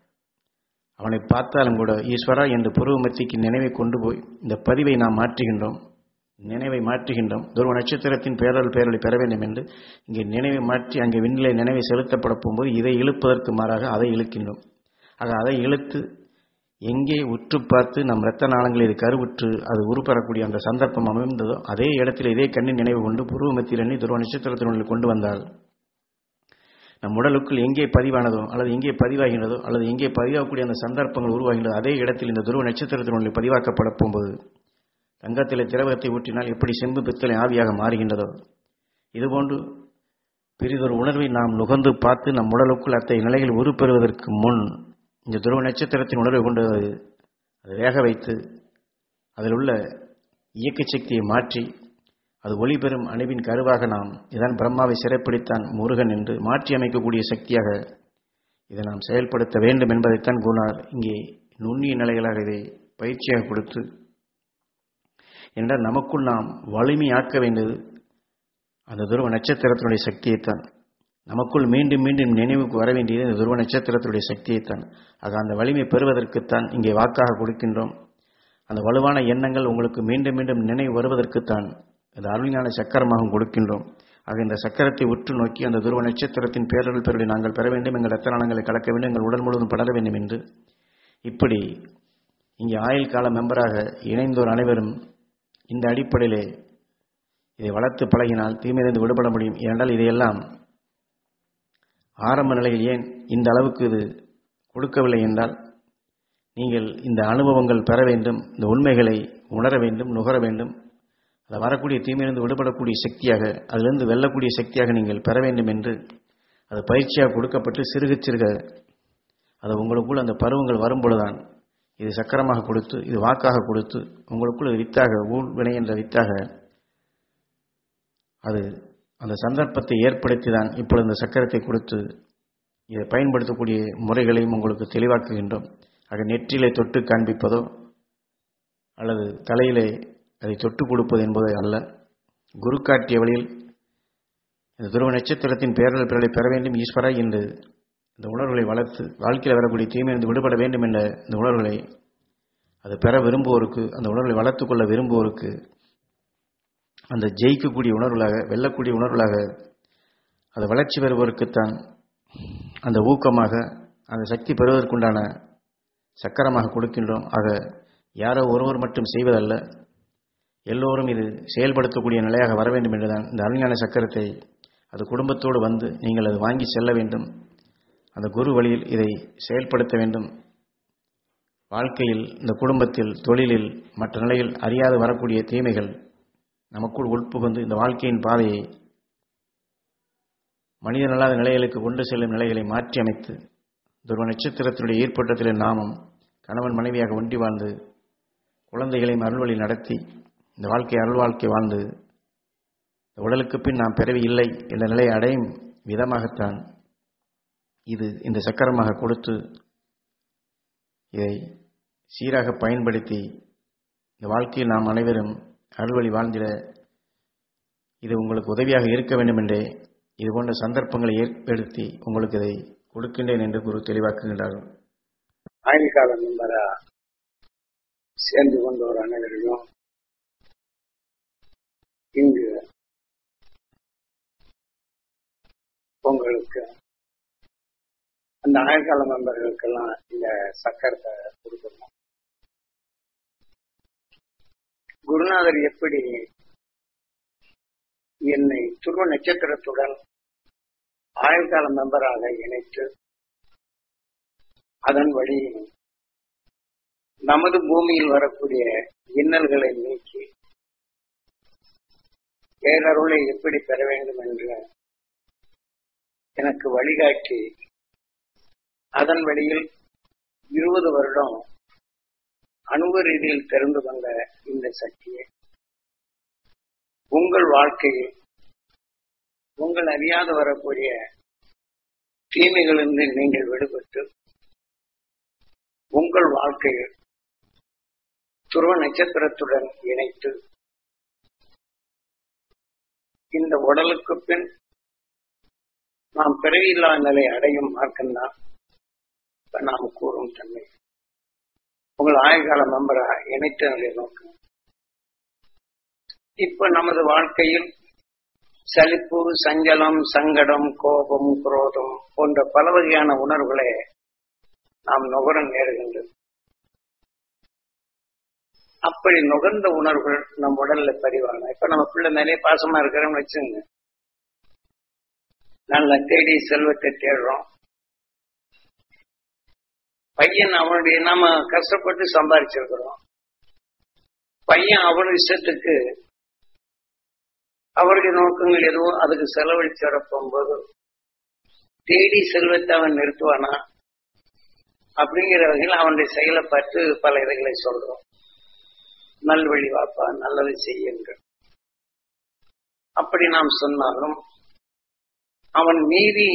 அவனை பார்த்தாலும் கூட ஈஸ்வரா என்று புருவமத்திக்கு நினைவை கொண்டு போய் இந்த பதிவை நாம் மாற்றுகின்றோம் நினைவை மாற்றுகின்றோம் துருவ நட்சத்திரத்தின் பேரல் பேரலை பெற வேண்டும் என்று இங்கே நினைவை மாற்றி அங்கே விண்ணிலை நினைவை செலுத்தப்பட போகும்போது இதை இழுப்பதற்கு மாறாக அதை இழுக்கின்றோம் ஆக அதை இழுத்து எங்கே உற்று பார்த்து நம் இரத்த நாளங்களில் இது கருவுற்று அது உருப்பெறக்கூடிய அந்த சந்தர்ப்பம் அமைந்ததோ அதே இடத்தில் இதே கண்ணின் நினைவு கொண்டு புருவமத்தில் எண்ணி துருவ நட்சத்திரத்தினுள் கொண்டு வந்தால் நம் உடலுக்குள் எங்கே பதிவானதோ அல்லது எங்கே பதிவாகின்றதோ அல்லது எங்கே பதிவாகக்கூடிய அந்த சந்தர்ப்பங்கள் உருவாகின்றதோ அதே இடத்தில் இந்த துருவ நட்சத்திரத்தினுள் பதிவாக்கப்பட போகும்போது தங்கத்திலே திரவத்தை ஊற்றினால் எப்படி செம்பு பித்தளை ஆவியாக மாறுகின்றதோ இதுபோன்று பெரிதொரு உணர்வை நாம் நுகர்ந்து பார்த்து நம் உடலுக்குள் அத்தகைய நிலையில் உருப்பெறுவதற்கு முன் இந்த துருவ நட்சத்திரத்தின் உணர்வை கொண்டு அது அதை வேக வைத்து அதில் உள்ள இயக்க சக்தியை மாற்றி அது ஒளி பெறும் அணுவின் கருவாக நாம் இதான் பிரம்மாவை சிறைப்பிடித்தான் முருகன் என்று மாற்றி அமைக்கக்கூடிய சக்தியாக இதை நாம் செயல்படுத்த வேண்டும் என்பதைத்தான் கூறினார் இங்கே நுண்ணிய நிலைகளாக இதை பயிற்சியாக கொடுத்து என்றால் நமக்குள் நாம் வலிமையாக்க வேண்டியது அந்த துருவ நட்சத்திரத்தினுடைய சக்தியைத்தான் நமக்குள் மீண்டும் மீண்டும் நினைவுக்கு வர வேண்டியது இந்த துருவ நட்சத்திரத்துடைய சக்தியைத்தான் ஆக அந்த வலிமை பெறுவதற்குத்தான் இங்கே வாக்காக கொடுக்கின்றோம் அந்த வலுவான எண்ணங்கள் உங்களுக்கு மீண்டும் மீண்டும் நினைவு வருவதற்குத்தான் இந்த அருள்ஞான சக்கரமாகவும் கொடுக்கின்றோம் ஆக இந்த சக்கரத்தை உற்று நோக்கி அந்த துருவ நட்சத்திரத்தின் பேரல் பெருளை நாங்கள் பெற வேண்டும் எங்கள் ரத்த நாளங்களை கலக்க வேண்டும் எங்கள் உடல் முழுவதும் படர வேண்டும் என்று இப்படி இங்கே ஆயுள் கால மெம்பராக இணைந்தோர் அனைவரும் இந்த அடிப்படையிலே இதை வளர்த்து பழகினால் தீமையிலிருந்து விடுபட முடியும் ஏனென்றால் இதையெல்லாம் ஆரம்ப நிலையில் ஏன் இந்த அளவுக்கு இது கொடுக்கவில்லை என்றால் நீங்கள் இந்த அனுபவங்கள் பெற வேண்டும் இந்த உண்மைகளை உணர வேண்டும் நுகர வேண்டும் அது வரக்கூடிய தீமையிலிருந்து விடுபடக்கூடிய சக்தியாக அதிலிருந்து வெல்லக்கூடிய சக்தியாக நீங்கள் பெற வேண்டும் என்று அது பயிற்சியாக கொடுக்கப்பட்டு சிறுக சிறுக அது உங்களுக்குள் அந்த பருவங்கள் வரும்பொழுதுதான் இது சக்கரமாக கொடுத்து இது வாக்காக கொடுத்து உங்களுக்குள் இது வித்தாக ஊழ் வினை என்ற வித்தாக அது அந்த சந்தர்ப்பத்தை ஏற்படுத்தி தான் இப்பொழுது இந்த சக்கரத்தை கொடுத்து இதை பயன்படுத்தக்கூடிய முறைகளையும் உங்களுக்கு தெளிவாக்குகின்றோம் ஆக நெற்றிலே தொட்டு காண்பிப்பதோ அல்லது தலையிலே அதை தொட்டு கொடுப்பது என்பது அல்ல குரு காட்டிய வழியில் இந்த துருவ நட்சத்திரத்தின் பேரல் பிறலை பெற வேண்டும் ஈஸ்வரா என்று இந்த உணர்வுகளை வளர்த்து வாழ்க்கையில் வரக்கூடிய தீமையிலிருந்து விடுபட வேண்டும் என்ற இந்த உணர்வுகளை அது பெற விரும்புவோருக்கு அந்த உணர்வுகளை வளர்த்துக் கொள்ள விரும்புவோருக்கு அந்த ஜெயிக்கக்கூடிய உணர்வுகளாக வெல்லக்கூடிய உணர்வுகளாக அது வளர்ச்சி பெறுவதற்குத்தான் அந்த ஊக்கமாக அந்த சக்தி பெறுவதற்குண்டான சக்கரமாக கொடுக்கின்றோம் ஆக யாரோ ஒருவர் மட்டும் செய்வதல்ல எல்லோரும் இது செயல்படுத்தக்கூடிய நிலையாக வர வேண்டும் என்றுதான் இந்த அருஞான சக்கரத்தை அது குடும்பத்தோடு வந்து நீங்கள் அது வாங்கி செல்ல வேண்டும் அந்த குரு வழியில் இதை செயல்படுத்த வேண்டும் வாழ்க்கையில் இந்த குடும்பத்தில் தொழிலில் மற்ற நிலையில் அறியாது வரக்கூடிய தீமைகள் நமக்குள் உட்புகுந்து இந்த வாழ்க்கையின் பாதையை மனிதனல்லாத நிலைகளுக்கு கொண்டு செல்லும் நிலைகளை மாற்றி அமைத்து துருவ நட்சத்திரத்தினுடைய ஈர்ப்பட்டத்திலே நாமும் கணவன் மனைவியாக ஒன்றி வாழ்ந்து குழந்தைகளையும் அருள்வழி நடத்தி இந்த வாழ்க்கை அருள் வாழ்க்கை வாழ்ந்து இந்த உடலுக்கு பின் நாம் பிறவி இல்லை என்ற நிலையை அடையும் விதமாகத்தான் இது இந்த சக்கரமாக கொடுத்து இதை சீராக பயன்படுத்தி இந்த வாழ்க்கையில் நாம் அனைவரும் அருள்வழி வாழ்ந்திட இது உங்களுக்கு உதவியாக இருக்க வேண்டும் என்றே இது போன்ற சந்தர்ப்பங்களை ஏற்படுத்தி உங்களுக்கு இதை கொடுக்கின்றேன் என்று குரு தெளிவாக்குகின்றார்கள் ஆயுள்கால மெம்பரா சேர்ந்து கொண்டவர் அனைவரையும் இங்கு உங்களுக்கு அந்த ஆயுள்கால மெம்பர்களுக்கெல்லாம் இந்த சக்கரத்தை கொடுக்கணும் குருநாதர் எப்படி என்னை துருவ நட்சத்திரத்துடன் ஆயுள்கால மெம்பராக இணைத்து அதன் வழி நமது பூமியில் வரக்கூடிய இன்னல்களை நீக்கி பேரருளை எப்படி பெற வேண்டும் என்று எனக்கு வழிகாட்டி அதன் வழியில் இருபது வருடம் அணுவ ரீதியில் தெரிந்து கொண்ட இந்த சக்தியை உங்கள் வாழ்க்கையில் உங்கள் அறியாது வரக்கூடிய தீமைகளிலிருந்து நீங்கள் விடுபட்டு உங்கள் வாழ்க்கையில் துருவ நட்சத்திரத்துடன் இணைத்து இந்த உடலுக்கு பின் நாம் பிறவியில்லா நிலை அடையும் மார்க்கம்தான் இப்ப நாம் கூறும் தன்மை உங்கள் ஆயுள்கால மெம்பரா இணைத்த நிலை நோக்கம் இப்ப நமது வாழ்க்கையில் சலிப்பு சஞ்சலம் சங்கடம் கோபம் குரோதம் போன்ற பல வகையான உணர்வுகளை நாம் நுகர நேருகின்றது அப்படி நுகர்ந்த உணர்வுகள் நம் உடல்ல பதிவான இப்ப நம்ம பிள்ளை நிறைய பாசமா இருக்கிறோம்னு வச்சுங்க நல்ல தேடி செல்வத்தை தேடுறோம் பையன் அவனுடைய நாம கஷ்டப்பட்டு சம்பாதிச்சிருக்கிறோம் பையன் அவன் இஷ்டத்துக்கு அவருடைய நோக்கங்கள் எதுவும் அதுக்கு செலவழிச்சு வர போகும்போது தேடி செல்வத்தை அவன் நிறுத்துவானா அப்படிங்கிற வகையில் அவனுடைய செயலை பார்த்து பல இதுகளை சொல்றோம் நல்வழி வாப்பா நல்லது செய்யுங்க அப்படி நாம் சொன்னாலும் அவன் மீறி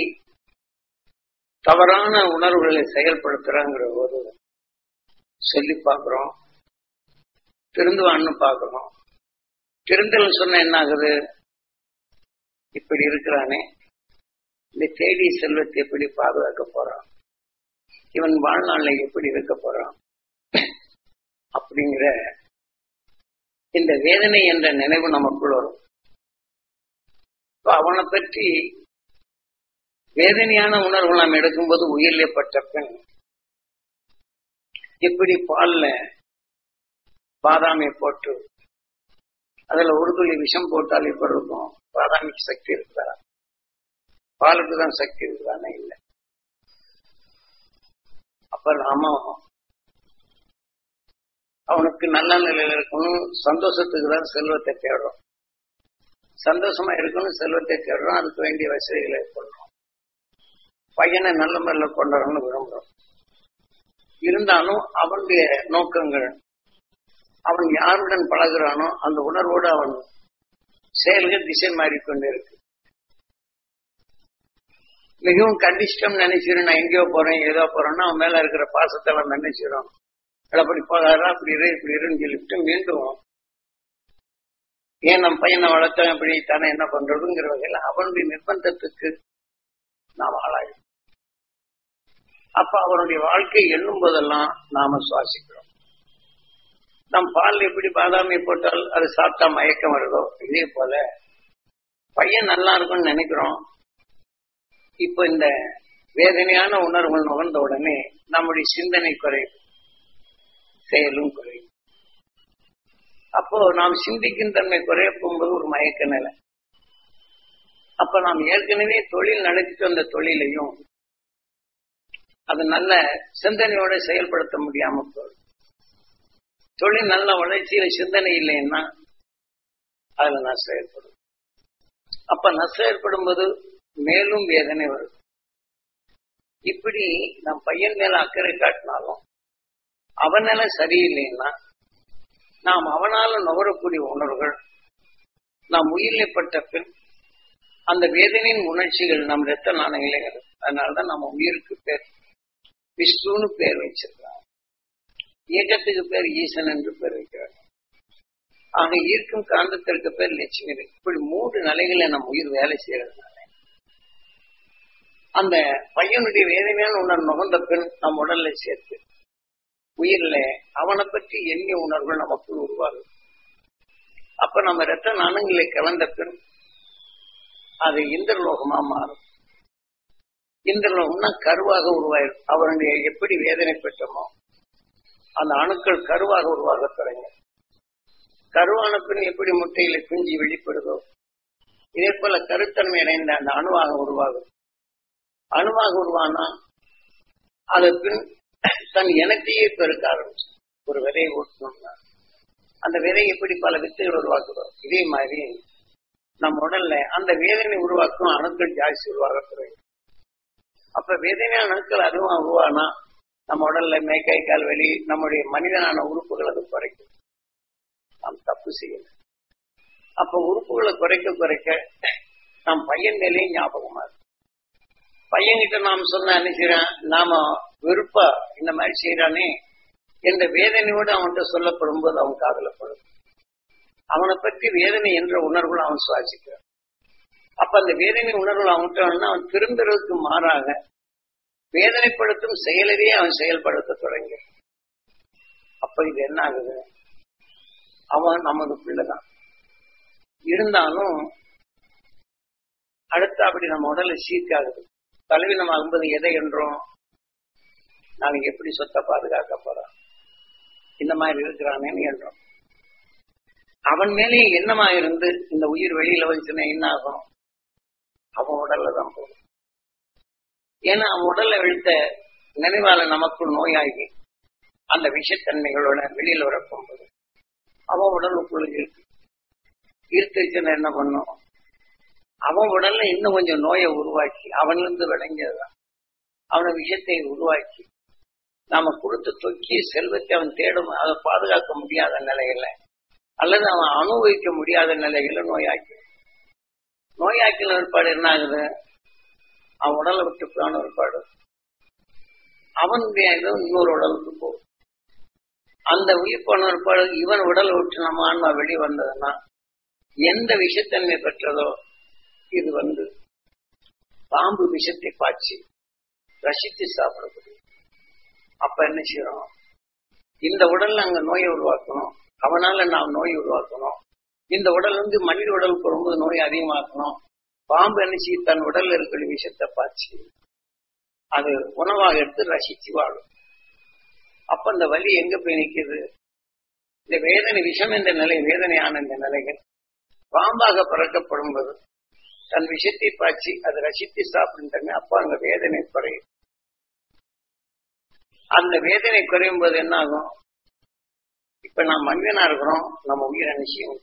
தவறான உணர்வுகளை செயல்படுத்துறாங்கிற போது சொல்லி பார்க்கிறோம் திருந்துவான்னு பார்க்கிறோம் திருந்தல் சொன்ன என்ன ஆகுது இப்படி இருக்கிறானே இந்த தேடி செல்வத்தை எப்படி பாதுகாக்க போறான் இவன் வாழ்நாள்ல எப்படி இருக்க போறான் அப்படிங்கிற இந்த வேதனை என்ற நினைவு நமக்குள் வரும் அவனை பற்றி வேதனையான உணர்வு நாம் எடுக்கும்போது உயிரிலே பட்ட பெண் எப்படி பால்ல பாதாமை போட்டு அதுல ஒரு துளி விஷம் போட்டால் எப்படி இருக்கும் பாதாமிக்கு சக்தி இருக்குதா பாலுக்கு தான் சக்தி இருக்குதானே இல்லை அப்ப நாம அவனுக்கு நல்ல நிலையில இருக்கணும் சந்தோஷத்துக்கு தான் செல்வத்தை தேடுறோம் சந்தோஷமா இருக்கணும் செல்வத்தை தேடுறோம் அதுக்கு வேண்டிய வசதிகளை கொள்றோம் பையனை நல்ல முறையில கொண்டாடணும்னு விரும்புறோம் இருந்தாலும் அவனுடைய நோக்கங்கள் அவன் யாருடன் பழகுறானோ அந்த உணர்வோடு அவன் செயல்கள் திசை மாறிக்கொண்டே இருக்கு மிகவும் கண்டிஷ்டம் நினைச்சிடும் நான் எங்கேயோ போறேன் ஏதோ போறேன்னா அவன் மேல இருக்கிற பாசத்தை அவன் நினைச்சிடும் அப்படி போகாரா அப்படி இரு இப்படி இருன்னு சொல்லிவிட்டு மீண்டும் ஏன் நம்ம பையனை வளர்த்தேன் இப்படி தானே என்ன பண்றதுங்கிற வகையில் அவனுடைய நிர்பந்தத்துக்கு நாம் ஆளாயும் அப்ப அவருடைய வாழ்க்கை எண்ணும் போதெல்லாம் நாம சுவாசிக்கிறோம் நம் பால் எப்படி பாதாமி போட்டால் அது சாப்பிட்டா மயக்கம் வருதோ இதே போல பையன் நல்லா இருக்கும்னு நினைக்கிறோம் இப்ப இந்த வேதனையான உணர்வுகள் நுகர்ந்த உடனே நம்முடைய சிந்தனை குறையும் செயலும் குறையும் அப்போ நாம் சிந்திக்கும் தன்மை குறைய போகும்போது ஒரு மயக்க நிலை அப்ப நாம் ஏற்கனவே தொழில் நடத்திட்டு வந்த தொழிலையும் அது நல்ல சிந்தனையோட செயல்படுத்த முடியாம போகுது தொழில் நல்ல வளர்ச்சியில சிந்தனை இல்லைன்னா அதுல நஷ்டம் ஏற்படும் அப்ப நஷ்டம் ஏற்படும் போது மேலும் வேதனை வரும் இப்படி நம் பையன் மேல அக்கறை காட்டினாலும் அவன் நிலை சரியில்லைன்னா நாம் அவனால நுகரக்கூடிய உணர்வுகள் நாம் உயிரிழப்பட்ட பின் அந்த வேதனையின் உணர்ச்சிகள் நம் ரத்த நாணயங்களே அதனாலதான் நம்ம உயிருக்கு பேர் விஷ்ணுன்னு பேர் வச்சிருக்காங்க இயக்கத்துக்கு பேர் ஈசன் என்று பேர் வைக்கிறாங்க ஆக ஈர்க்கும் காந்தத்திற்கு பேர் லட்சுமி இப்படி மூன்று நிலைகளை நம் உயிர் வேலை செய்யறதுனால அந்த பையனுடைய வேதனையான உணர்வு நுகர்ந்த பின் நம் உடல்ல சேர்த்து உயிர்ல அவனை பற்றி எண்ணிய உணர்வுகள் நமக்குள் உருவாகும் அப்ப நம்ம ரத்த நாணங்களை கலந்த பின் அது இந்திரலோகமா மாறும் இந்திரலோகம்னா கருவாக உருவாயிரும் அவருடைய எப்படி வேதனை பெற்றோமோ அந்த அணுக்கள் கருவாக உருவாக தொடங்கும் கருவான பின் எப்படி முட்டையில குஞ்சு வெளிப்படுதோ இதே போல கருத்தன்மை அடைந்த அந்த அணுவாக உருவாகும் அணுவாக உருவானா அது பின் தன் இனத்தையே பெருக்க ஆரம்பிச்சு ஒரு விதையை ஊட்டணும்னா அந்த விதை எப்படி பல வித்துகள் உருவாக்குதோ இதே மாதிரி நம்ம உடல்ல அந்த வேதனை உருவாக்கும் அணுக்கள் ஜாஸ்தி உருவாக தொடங்கும் அப்ப வேதனை அணுக்கள் அதுவும் உருவானா நம்ம உடல்ல மேக்கை கால் வெளி நம்முடைய மனிதனான உறுப்புகள் அது குறைக்கும் நாம் தப்பு செய்யல அப்ப உறுப்புகளை குறைக்க குறைக்க நம் பையன் மேலேயே ஞாபகமா இருக்கு பையன்கிட்ட நாம் சொன்ன நினைக்கிறேன் நாம விருப்பா இந்த மாதிரி செய்யறானே என்ற வேதனையோடு அவன்கிட்ட சொல்லப்படும் போது அவன் காதலப்படும் அவனை பற்றி வேதனை என்ற உணர்வுகள் அவன் சுவாசிக்கிறான் அப்ப அந்த வேதனை உணர்வுகள் அவன்கிட்ட அவன் திரும்புறதுக்கு மாறாக வேதனைப்படுத்தும் செயலவே அவன் செயல்படுத்த தொடங்க அப்ப இது என்ன ஆகுது அவன் நமது பிள்ளைதான் இருந்தாலும் அடுத்த அப்படி நம்ம உடல்ல சீர்க்காகுது பலவீனமாகும்போது எதை என்றோம் நாளைக்கு எப்படி சொத்தை பாதுகாக்க போறோம் இந்த மாதிரி இருக்கிறானேன்னு என்றோம் அவன் மேலேயே எண்ணமா இருந்து இந்த உயிர் வெளியில வந்துச்சுன்னா என்ன ஆகும் அவன் உடல்ல தான் போகும் ஏன்னா அவன் உடல்ல விழுத்த நினைவால நமக்குள் நோயாகி அந்த விஷத்தன்மைகளோட வெளியில வரப்போகும்போது அவன் உடலுக்குள்ள இருக்கு ஈர்த்துச்சுன்னா என்ன பண்ணும் அவன் உடல்ல இன்னும் கொஞ்சம் நோயை உருவாக்கி அவனிலிருந்து விளங்கியதுதான் அவன விஷயத்தை உருவாக்கி நாம கொடுத்து தொக்கி செல்வத்தை அவன் தேடும் அதை பாதுகாக்க முடியாத நிலையில அல்லது அவன் அனுபவிக்க முடியாத நிலையில நோயாக்கி நோயாக்கின ஏற்பாடு என்ன ஆகுது அவன் உடலை விட்டு போன ஏற்பாடு அவனுடைய இது இன்னொரு உடலுக்கு போகும் அந்த உயிர் போன ஏற்பாடு இவன் உடலை விட்டு நம்ம ஆன்மா வெளியே வந்ததுன்னா எந்த விஷத்தன்மை பெற்றதோ இது வந்து பாம்பு விஷத்தை பாய்ச்சி ரசித்து சாப்பிடக்கூடிய அப்ப என்ன செய்யறோம் இந்த உடல்ல அங்க நோயை உருவாக்கணும் அவனால நாம் நோய் உருவாக்கணும் இந்த உடல் வந்து மனித உடலுக்கு வரும்போது நோய் அதிகமாக்கணும் பாம்பு என்ன செய்யும் தன் உடல்ல இருக்கிற விஷத்தை பாய்ச்சி அது உணவாக எடுத்து ரசிச்சு வாழும் அப்ப அந்த வலி எங்க போய் நிக்குது இந்த வேதனை விஷம் என்ற நிலை வேதனையான இந்த நிலைகள் பாம்பாக பறக்கப்படும் போது தன் விஷத்தை பாய்ச்சி அதை ரசித்து சாப்பிடுறாங்க அப்ப அங்க வேதனை குறையும் அந்த வேதனை குறையும் போது என்ன ஆகும் இப்ப நான் மனிதனா இருக்கிறோம் நம்ம உயிரை நிச்சயம்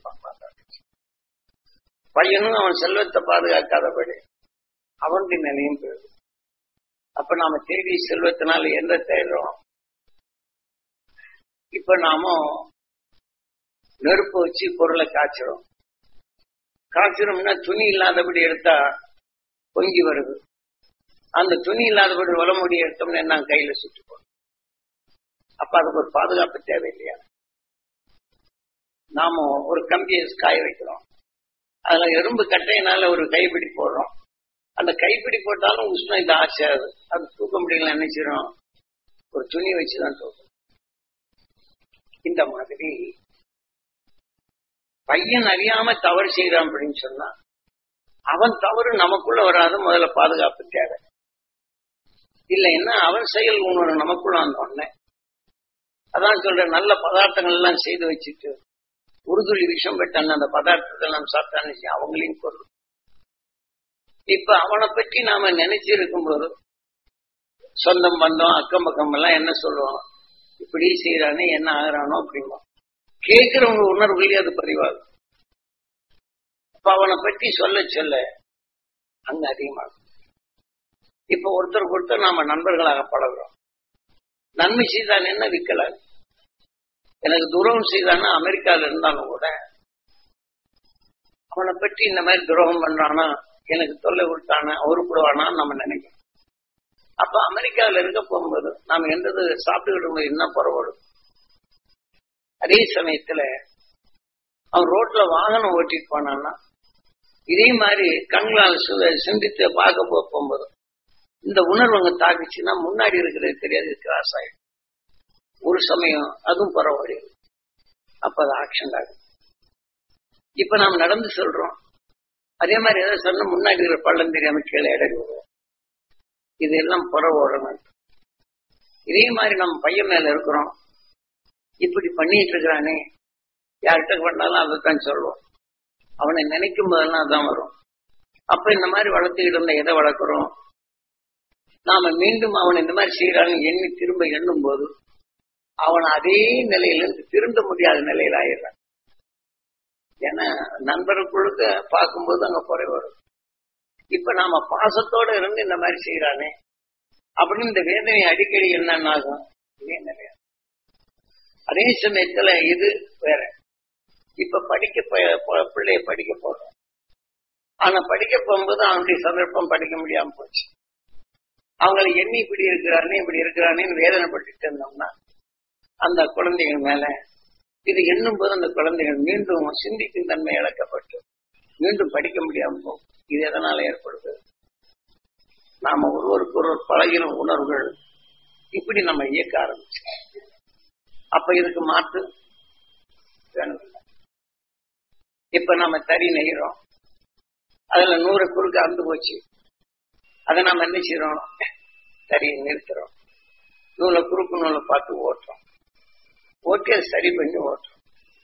பையனும் அவன் செல்வத்தை பாதுகாக்காதபடி அவனுடைய நிலையும் போயிடும் அப்ப நாம தேடி செல்வத்தினால எந்த தேடுறோம் இப்ப நாம நெருப்பு வச்சு பொருளை காய்ச்சிரும் காய்ச்சிரோம்னா துணி இல்லாதபடி எடுத்தா பொங்கி வருது அந்த துணி இல்லாதபடி உலமுடி எடுத்தோம்னா என்ன கையில சுட்டு போடும் அப்ப அதுக்கு ஒரு பாதுகாப்பு தேவை இல்லையா நாம ஒரு கம்பியை காய வைக்கிறோம் அதுல எறும்பு கட்டையினால ஒரு கைப்பிடி போடுறோம் அந்த கைப்பிடி போட்டாலும் உஷ்ணம் இது ஆச்சாது அது தூக்க முடியல நினைச்சிடும் ஒரு துணி வச்சுதான் தூக்கும் இந்த மாதிரி பையன் அறியாம தவறு செய்யறான் அப்படின்னு சொன்னா அவன் தவறு நமக்குள்ள வராது முதல்ல பாதுகாப்பு தேவை இல்லைன்னா அவன் செயல் உணர்வு நமக்குள்ள வந்தோடனே அதான் சொல்ற நல்ல பதார்த்தங்கள் எல்லாம் செய்து வச்சுட்டு உறுதுளி விஷம் பெற்றான அந்த பதார்த்தத்தை எல்லாம் சாப்பிட்டான்னு அவங்களையும் கொள்ளும் இப்ப அவனை பற்றி நாம நினைச்சிருக்கும் போது சொந்தம் பந்தம் அக்கம் பக்கம் எல்லாம் என்ன சொல்லுவோம் இப்படி செய்யறானே என்ன ஆகுறானோ அப்படிமா கேட்கிறவங்க உணர்வுகளே அது பதிவாகும் அப்ப அவனை பற்றி சொல்ல சொல்ல அங்க அதிகமாகும் இப்ப ஒருத்தருக்கு ஒருத்தர் நாம நண்பர்களாக பழகுறோம் நன்மை செய்தான் என்ன விற்கலாம் எனக்கு துரோகம் செய்தான்னா அமெரிக்கால இருந்தாலும் கூட அவனை பற்றி இந்த மாதிரி துரோகம் பண்றானா எனக்கு தொல்லை கொடுத்தானா உருப்படுவானா நம்ம நினைக்கிறோம் அப்ப அமெரிக்காவில் இருக்க போகும்போது நாம எந்தது சாப்பிட்டுக்கிட்டு என்ன பரவாயில்ல அதே சமயத்துல அவன் ரோட்ல வாகனம் ஓட்டிட்டு போனான்னா இதே மாதிரி கண்களால் சிந்தித்து பார்க்க போகும்போது இந்த உணர்வு அங்க தாக்குச்சுன்னா முன்னாடி இருக்கிறது தெரியாது கிராஸ் ஆயிடும் ஒரு சமயம் அதுவும் பரவாயில்ல அப்ப அது ஆக்ஷன் ஆகும் இப்ப நாம் நடந்து சொல்றோம் அதே மாதிரி ஏதாவது சொன்ன முன்னாடி இருக்கிற பள்ளம் தெரியாம கீழே இடம் விடுவோம் இதெல்லாம் புறவோடணும் இதே மாதிரி நம்ம பையன் மேல இருக்கிறோம் இப்படி பண்ணிட்டு இருக்கிறானே யார்கிட்ட பண்ணாலும் அதைத்தான் சொல்லுவோம் அவனை நினைக்கும் போதெல்லாம் அதான் வரும் அப்ப இந்த மாதிரி வளர்த்துக்கிட்டு இருந்த எதை வளர்க்குறோம் நாம மீண்டும் அவன் இந்த மாதிரி செய்யறான்னு எண்ணி திரும்ப எண்ணும் போது அவன் அதே நிலையிலிருந்து திருந்த முடியாத நிலையில் ஆயிடுறான் ஏன்னா நண்பருக்குழுக்க பார்க்கும்போது அங்க குறை வரும் இப்ப நாம பாசத்தோட இருந்து இந்த மாதிரி செய்யறானே அப்படின்னு இந்த வேதனை அடிக்கடி என்னன்னு ஆகும் இதே நிலையா அதே சமயத்துல இது வேற இப்ப படிக்க பிள்ளைய படிக்க போறோம் ஆனா படிக்க போகும்போது அவனுடைய சந்தர்ப்பம் படிக்க முடியாம போச்சு அவங்களை எண்ணி இப்படி இருக்கிறானே இப்படி இருக்கிறானேன்னு வேதனைப்பட்டு இருந்தோம்னா அந்த குழந்தைகள் மேல இது எண்ணும் போது அந்த குழந்தைகள் மீண்டும் சிந்திக்கும் தன்மை இழக்கப்பட்டு மீண்டும் படிக்க முடியாம போகும் இது எதனால ஏற்படுது நாம ஒருவருக்கு ஒரு பழகின உணர்வுகள் இப்படி நம்ம இயக்க ஆரம்பிச்சு அப்ப இதுக்கு மாற்று வேணும் இப்ப நம்ம தறி நெய்கிறோம் அதுல நூறு குறுக்கு அந்து போச்சு அதை நாம என்ன செய்யறோம் தறியை நிறுத்துறோம் நூலை குறுக்கு நூலை பார்த்து ஓட்டுறோம் ஓட்டி அதை சரி பண்ணி ஓட்டுறோம்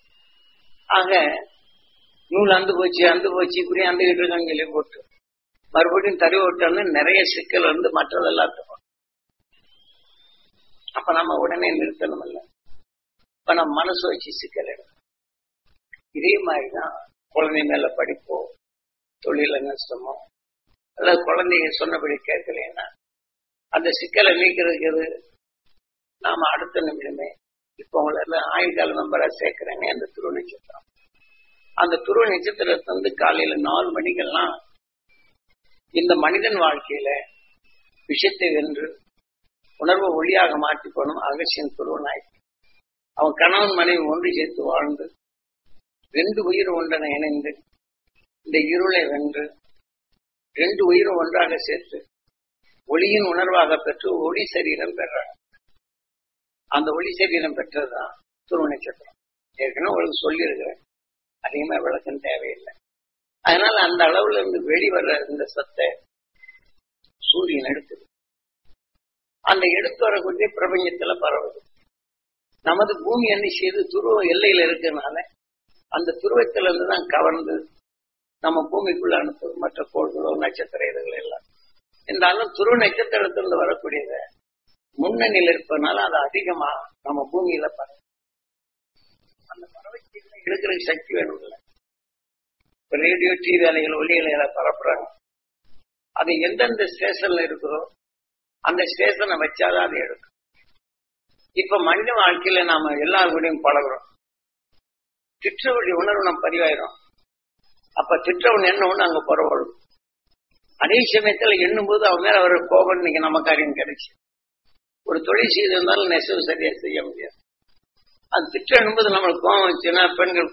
ஆக நூல் அந்து போச்சு அந்து போச்சு இப்படி அந்துகிட்டு இருக்காங்க சொல்லி போட்டு மறுபடியும் தறி ஓட்டோம்னு நிறைய சிக்கல் வந்து மற்றதெல்லாம் தரும் அப்ப நம்ம உடனே நிறுத்தணும் இல்ல இப்ப நம்ம மனசு வச்சு சிக்கல் எடுக்கணும் இதே மாதிரிதான் குழந்தை மேல படிப்போ தொழில நஷ்டமோ அல்லது குழந்தைங்க சொன்னபடி கேட்கலைன்னா அந்த சிக்கலை நீக்கிறதுக்கு எது நாம அடுத்த நிமிடமே இப்ப உங்களை எல்லாம் ஆயுள்கால மெம்பரா சேர்க்கிறேங்க அந்த துருவ நட்சத்திரம் அந்த துருவ நட்சத்திரத்தை வந்து காலையில நாலு மணிக்கெல்லாம் இந்த மனிதன் வாழ்க்கையில விஷயத்தை வென்று உணர்வை ஒளியாக மாற்றி போனும் அகசியன் துருவனாய் அவன் கணவன் மனைவி ஒன்று சேர்த்து வாழ்ந்து ரெண்டு உயிர் ஒன்றனை இணைந்து இந்த இருளை வென்று ரெண்டு உயிரும் ஒன்றாக சேர்த்து ஒளியின் உணர்வாக பெற்று ஒளி சரீரம் பெறாங்க அந்த ஒளி சரீரம் பெற்றதுதான் துருவ நட்சத்திரம் ஏற்கனவே உங்களுக்கு சொல்லியிருக்கிறேன் அதிகமா விளக்கம் தேவையில்லை அதனால அந்த அளவுல இருந்து வெளிவர இந்த சத்தை சூரியன் எடுக்குது அந்த எடுத்து வரக்கூடிய பிரபஞ்சத்துல பரவுது நமது பூமி என்ன செய்து துருவ எல்லையில இருக்கிறதுனால அந்த துருவத்துல இருந்து தான் கவர்ந்து நம்ம பூமிக்குள்ள அனுப்புது மற்ற கோள்களோ நட்சத்திர இதுகள் எல்லாம் இருந்தாலும் துருவ நட்சத்திரத்திலிருந்து வரக்கூடியத முன்னணியில் இருப்பதனால அது அதிகமா நம்ம பூமியில பரவும் அந்த பறவைக்கு எடுக்கிற சக்தி வேணும் இல்லை இப்ப ரேடியோ டிவி அலைகள் ஒலி அலைகளை பரப்புறாங்க அது எந்தெந்த ஸ்டேஷன்ல இருக்கிறோ அந்த ஸ்டேஷனை வச்சாதான் அது எடுக்கும் இப்ப மனித வாழ்க்கையில நாம எல்லாருக்கூடையும் பழகுறோம் திட்டவழி உணர்வு நம்ம பதிவாயிரும் அப்ப திட்டவன் என்ன ஒண்ணு அங்க புறப்படும் அதே சமயத்துல எண்ணும் போது அவன் மேல வர கோபம் இன்னைக்கு நம்ம காரியம் கிடைச்சு ஒரு தொழில் செய்திருந்தாலும் நெசவு சரியா செய்ய முடியாது அது திட்டம் என்பது நம்மளுக்கு கோபம் வச்சுன்னா பெண்கள்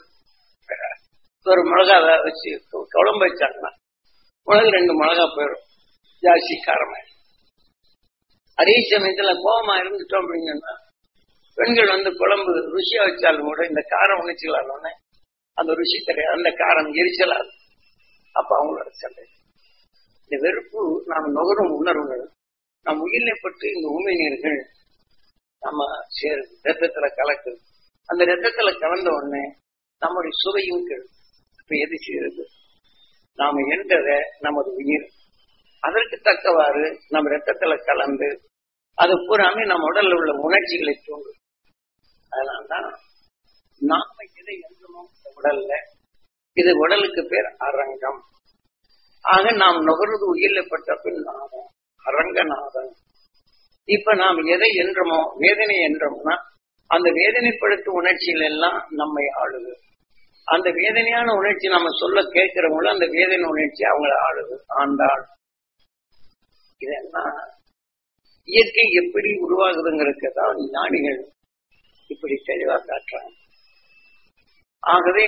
ஒரு மிளகா வச்சு குழம்பு வச்சாங்கன்னா மிளகு ரெண்டு மிளகா போயிடும் ஜாஸ்தி காரமாயிடும் அதே சமயத்துல கோபமா இருந்துட்டோம் அப்படிங்கன்னா பெண்கள் வந்து குழம்பு ருசியா வச்சாலும் கூட இந்த காரம் உணர்ச்சிகளானோடனே அந்த ருசி கிடையாது அந்த காரம் எரிச்சலாது அப்ப அவங்களோட சண்டை இந்த வெறுப்பு நாம் நுகரும் உணர்வுகள் நம் உயிரினை பற்றி இந்த உண்மை நீர்கள் நம்ம சேரு ரத்தத்துல கலக்குது அந்த ரத்தத்துல கலந்த உடனே நம்முடைய சுவையும் கெடும் இப்ப எது செய்யறது நாம என்றத நமது உயிர் அதற்கு தக்கவாறு நம்ம ரத்தத்துல கலந்து அது பூராமே நம்ம உடல்ல உள்ள உணர்ச்சிகளை தூண்டும் அதனால்தான் நாம எதை எழுதணுமோ இந்த உடல்ல இது உடலுக்கு பேர் அரங்கம் ஆக நாம் நுகர்வது உயிரிழப்பட்ட பின் நாமம் அரங்கநாதன் இப்ப நாம் எதை என்றமோ வேதனை என்றோம்னா அந்த வேதனைப்படுத்தும் உணர்ச்சிகள் எல்லாம் நம்மை ஆளுது அந்த வேதனையான உணர்ச்சி நம்ம சொல்ல கேட்கிறவங்களும் அந்த வேதனை உணர்ச்சி அவங்கள ஆளுது ஆண்டாள் இதெல்லாம் இயற்கை எப்படி உருவாகுதுங்கிறதுக்கு தான் ஞானிகள் இப்படி தெளிவா காட்டுறாங்க ஆகவே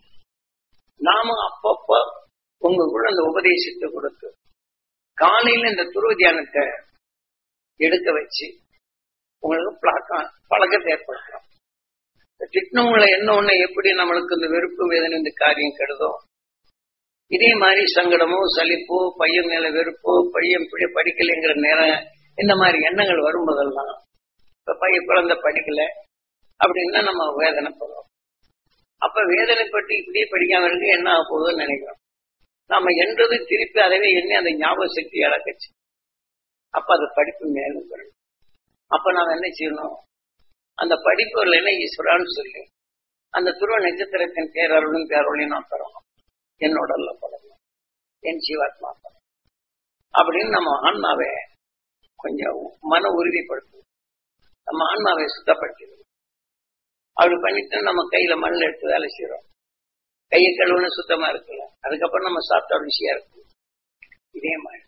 நாம அப்பப்ப உங்களுக்குள்ள அந்த உபதேசத்தை கொடுத்து காலையில இந்த துருவ தியானத்தை எடுக்க வச்சு உங்களுக்கு பழக்கம் பழக்கத்தை ஏற்படுத்தணும் திட்டினவங்களை என்ன ஒண்ணு எப்படி நம்மளுக்கு இந்த வெறுப்பு வேதனை இந்த காரியம் கெடுதோ இதே மாதிரி சங்கடமோ சலிப்போ பையன் மேல வெறுப்போ பையன் இப்படி படிக்கலைங்கிற நேரம் இந்த மாதிரி எண்ணங்கள் வரும்போதெல்லாம் இப்ப பையன் குழந்தை படிக்கல அப்படின்னா நம்ம வேதனைப்படுறோம் அப்ப வேதனைப்பட்டு இப்படியே படிக்காம இருக்கு என்ன ஆக போகுதுன்னு நினைக்கிறோம் நாம என்றது திருப்பி அதவே எண்ணி அந்த ஞாபக சக்தி இழக்கச்சு அப்ப அது படிப்பு மேலும் பெறணும் அப்ப நாம என்ன செய்யணும் அந்த படிப்பு என்ன ஈஸ்வரான்னு சொல்லி அந்த துருவ நட்சத்திரத்தின் பேரருளும் பேரொழியும் நான் பெறணும் என்னோட படணும் என் ஜீவாத்மா பெறணும் அப்படின்னு நம்ம ஆன்மாவை கொஞ்சம் மன உறுதிப்படுத்தணும் நம்ம ஆன்மாவை சுத்தப்படுத்திடணும் அப்படி பண்ணிட்டு நம்ம கையில மண்ணில் எடுத்து வேலை செய்யறோம் கையை கழுவுன சுத்தமா இருக்குல்ல அதுக்கப்புறம் நம்ம சாப்பிட்டா ருசியா இருக்கும் இதே மாதிரி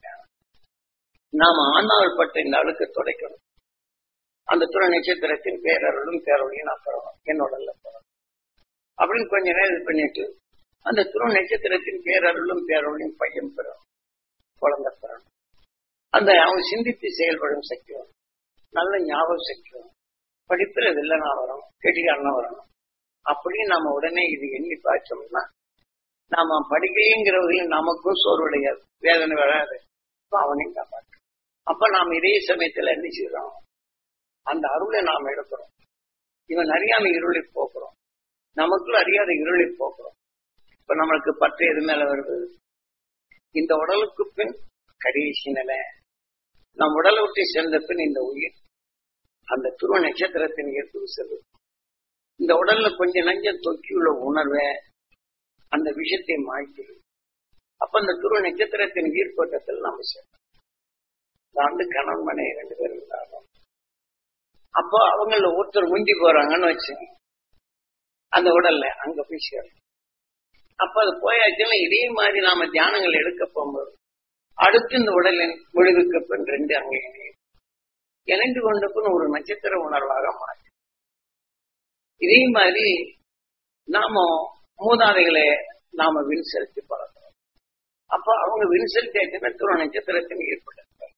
நாம ஆன்மாவில் பட்ட இந்த அழுக்கு துடைக்கணும் அந்த துணை நட்சத்திரத்தின் பேரருளும் பேரொழியும் நான் பெறணும் என்னோட பெறணும் அப்படின்னு கொஞ்ச நேரம் இது பண்ணிட்டு அந்த துணை நட்சத்திரத்தின் பேரருளும் பேரொழியும் பையன் பெறணும் குழந்தை பெறணும் அந்த அவன் சிந்தித்து செயல்படும் சக்தி வரும் நல்ல ஞாபக சக்தி வரும் படிப்புல வில்லனா வரும் கெட்டிகாரனா வரணும் அப்படின்னு நாம உடனே இது எண்ணி பாய்ச்சோம்னா நாம படிக்கலைங்கிறவர்களும் நமக்கும் சோர்வடையாது வேதனை வராது அவனையும் காப்பாற்று அப்ப நாம் இதே சமயத்துல என்ன செய்யறோம் அந்த அருளை நாம் எடுக்கிறோம் இவன் அறியாம இருளை போக்குறோம் நமக்குள்ள அறியாத இருளை போக்குறோம் இப்ப நம்மளுக்கு பற்று எது மேல வருது இந்த உடலுக்கு பின் கடைசி நிலை நம் உடலை விட்டு சேர்ந்த பின் இந்த உயிர் அந்த துருவ நட்சத்திரத்தின் ஈர்ப்பு செல்லும் இந்த உடல்ல கொஞ்சம் நஞ்சம் தொக்கியுள்ள உணர்வை அந்த விஷயத்தை மாற்றி அப்ப அந்த துருவ நட்சத்திரத்தின் ஈர்ப்போட்டத்தில் நாம சேர்ந்தோம் ஆண்டு கணவன் மனை ரெண்டு பேர் இருந்தாலும் அப்போ அவங்கள ஒருத்தர் முந்தி போறாங்கன்னு வச்சுங்க அந்த உடல்ல அங்க போய் சேரும் அப்ப அது போயாச்சுன்னா இதே மாதிரி நாம தியானங்கள் எடுக்க போகும்போது அடுத்து இந்த உடலின் முடிவுக்கு பின் ரெண்டு அங்கே இணையும் இணைந்து கொண்ட பின் ஒரு நட்சத்திர உணர்வாக மாறும் இதே மாதிரி நாம மூதாதைகளை நாம வின் செலுத்தி பழக்கிறோம் அப்ப அவங்க வின் செலுத்தி ஆச்சுன்னா துருவ நட்சத்திரத்தின் ஏற்படுத்த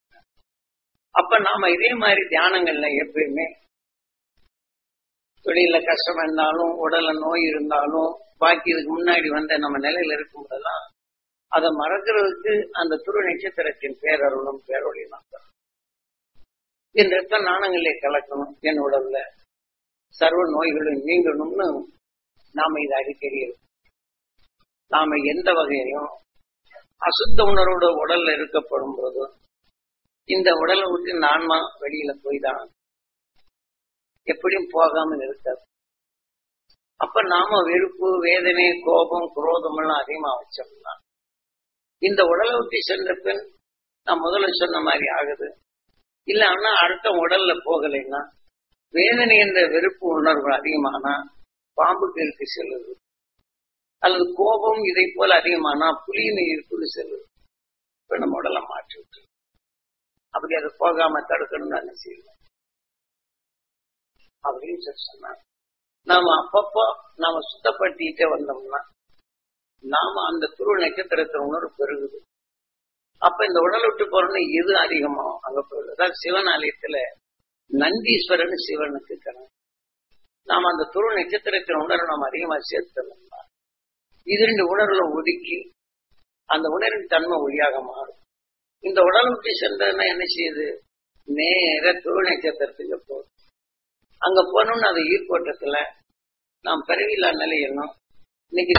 அப்ப நாம இதே மாதிரி தியானங்கள்ல எப்பயுமே தொழில கஷ்டம் இருந்தாலும் உடல்ல நோய் இருந்தாலும் பாக்கி இதுக்கு முன்னாடி வந்த நம்ம நிலையில இருக்கும் போதெல்லாம் அதை மறக்கிறதுக்கு அந்த துரு நட்சத்திரத்தின் பேரருளும் பேரொழியும் தான் இந்த இடத்த நாணங்களே கலக்கணும் என் உடல்ல சர்வ நோய்களும் நீங்கணும்னு நாம இதை அடிக்கடி நாம எந்த வகையிலும் அசுத்த உணர்வோட உடல்ல இருக்கப்படும் போது இந்த உடலை விட்டு இந்த ஆன்மா வெளியில போய்தான் எப்படியும் போகாமல் இருக்காது அப்ப நாம வெறுப்பு வேதனை கோபம் குரோதம் எல்லாம் அதிகமா வச்சோம்னா இந்த உடலை விட்டு சென்ற பின் நான் முதல்ல சொன்ன மாதிரி ஆகுது இல்ல ஆனா அடுத்த உடல்ல போகலைன்னா வேதனை என்ற வெறுப்பு உணர்வு அதிகமானா பாம்புக்கு இருக்கு செல்லுது அல்லது கோபம் இதை போல அதிகமானா புலியின் இருக்குது செல்லுது இப்ப நம்ம உடலை மாற்றி விட்டு அப்படி அது போகாம தடுக்கணும்னு என்ன செய்யணும் அப்படின்னு சொல்லி சொன்னாங்க நாம அப்பப்போ நாம சுத்தப்படுத்திட்டே வந்தோம்னா நாம அந்த துருவ நட்சத்திரத்தின் உணர்வு பெருகுது அப்ப இந்த உடல் விட்டு போறோம்னா எது அதிகமோ அங்க போயிடுது அதாவது சிவன் ஆலயத்துல நந்தீஸ்வரன் சிவனுக்கு கணக்கு நாம அந்த துருவ நட்சத்திரத்தின் உணர்வு நாம் அதிகமா சேர்த்தோம்னா இது ரெண்டு உணர்வுல ஒதுக்கி அந்த உணர்வின் தன்மை ஒளியாக மாறும் இந்த உடல் விட்டு சென்றதுன்னா என்ன செய்யுது நேர துருவ நட்சத்திரத்துக்கு போகுது அங்க போனோம்னு அது ஈர்ப்போட்டத்துல நாம் பிறவில்லா நிலை என்னும் இன்னைக்கு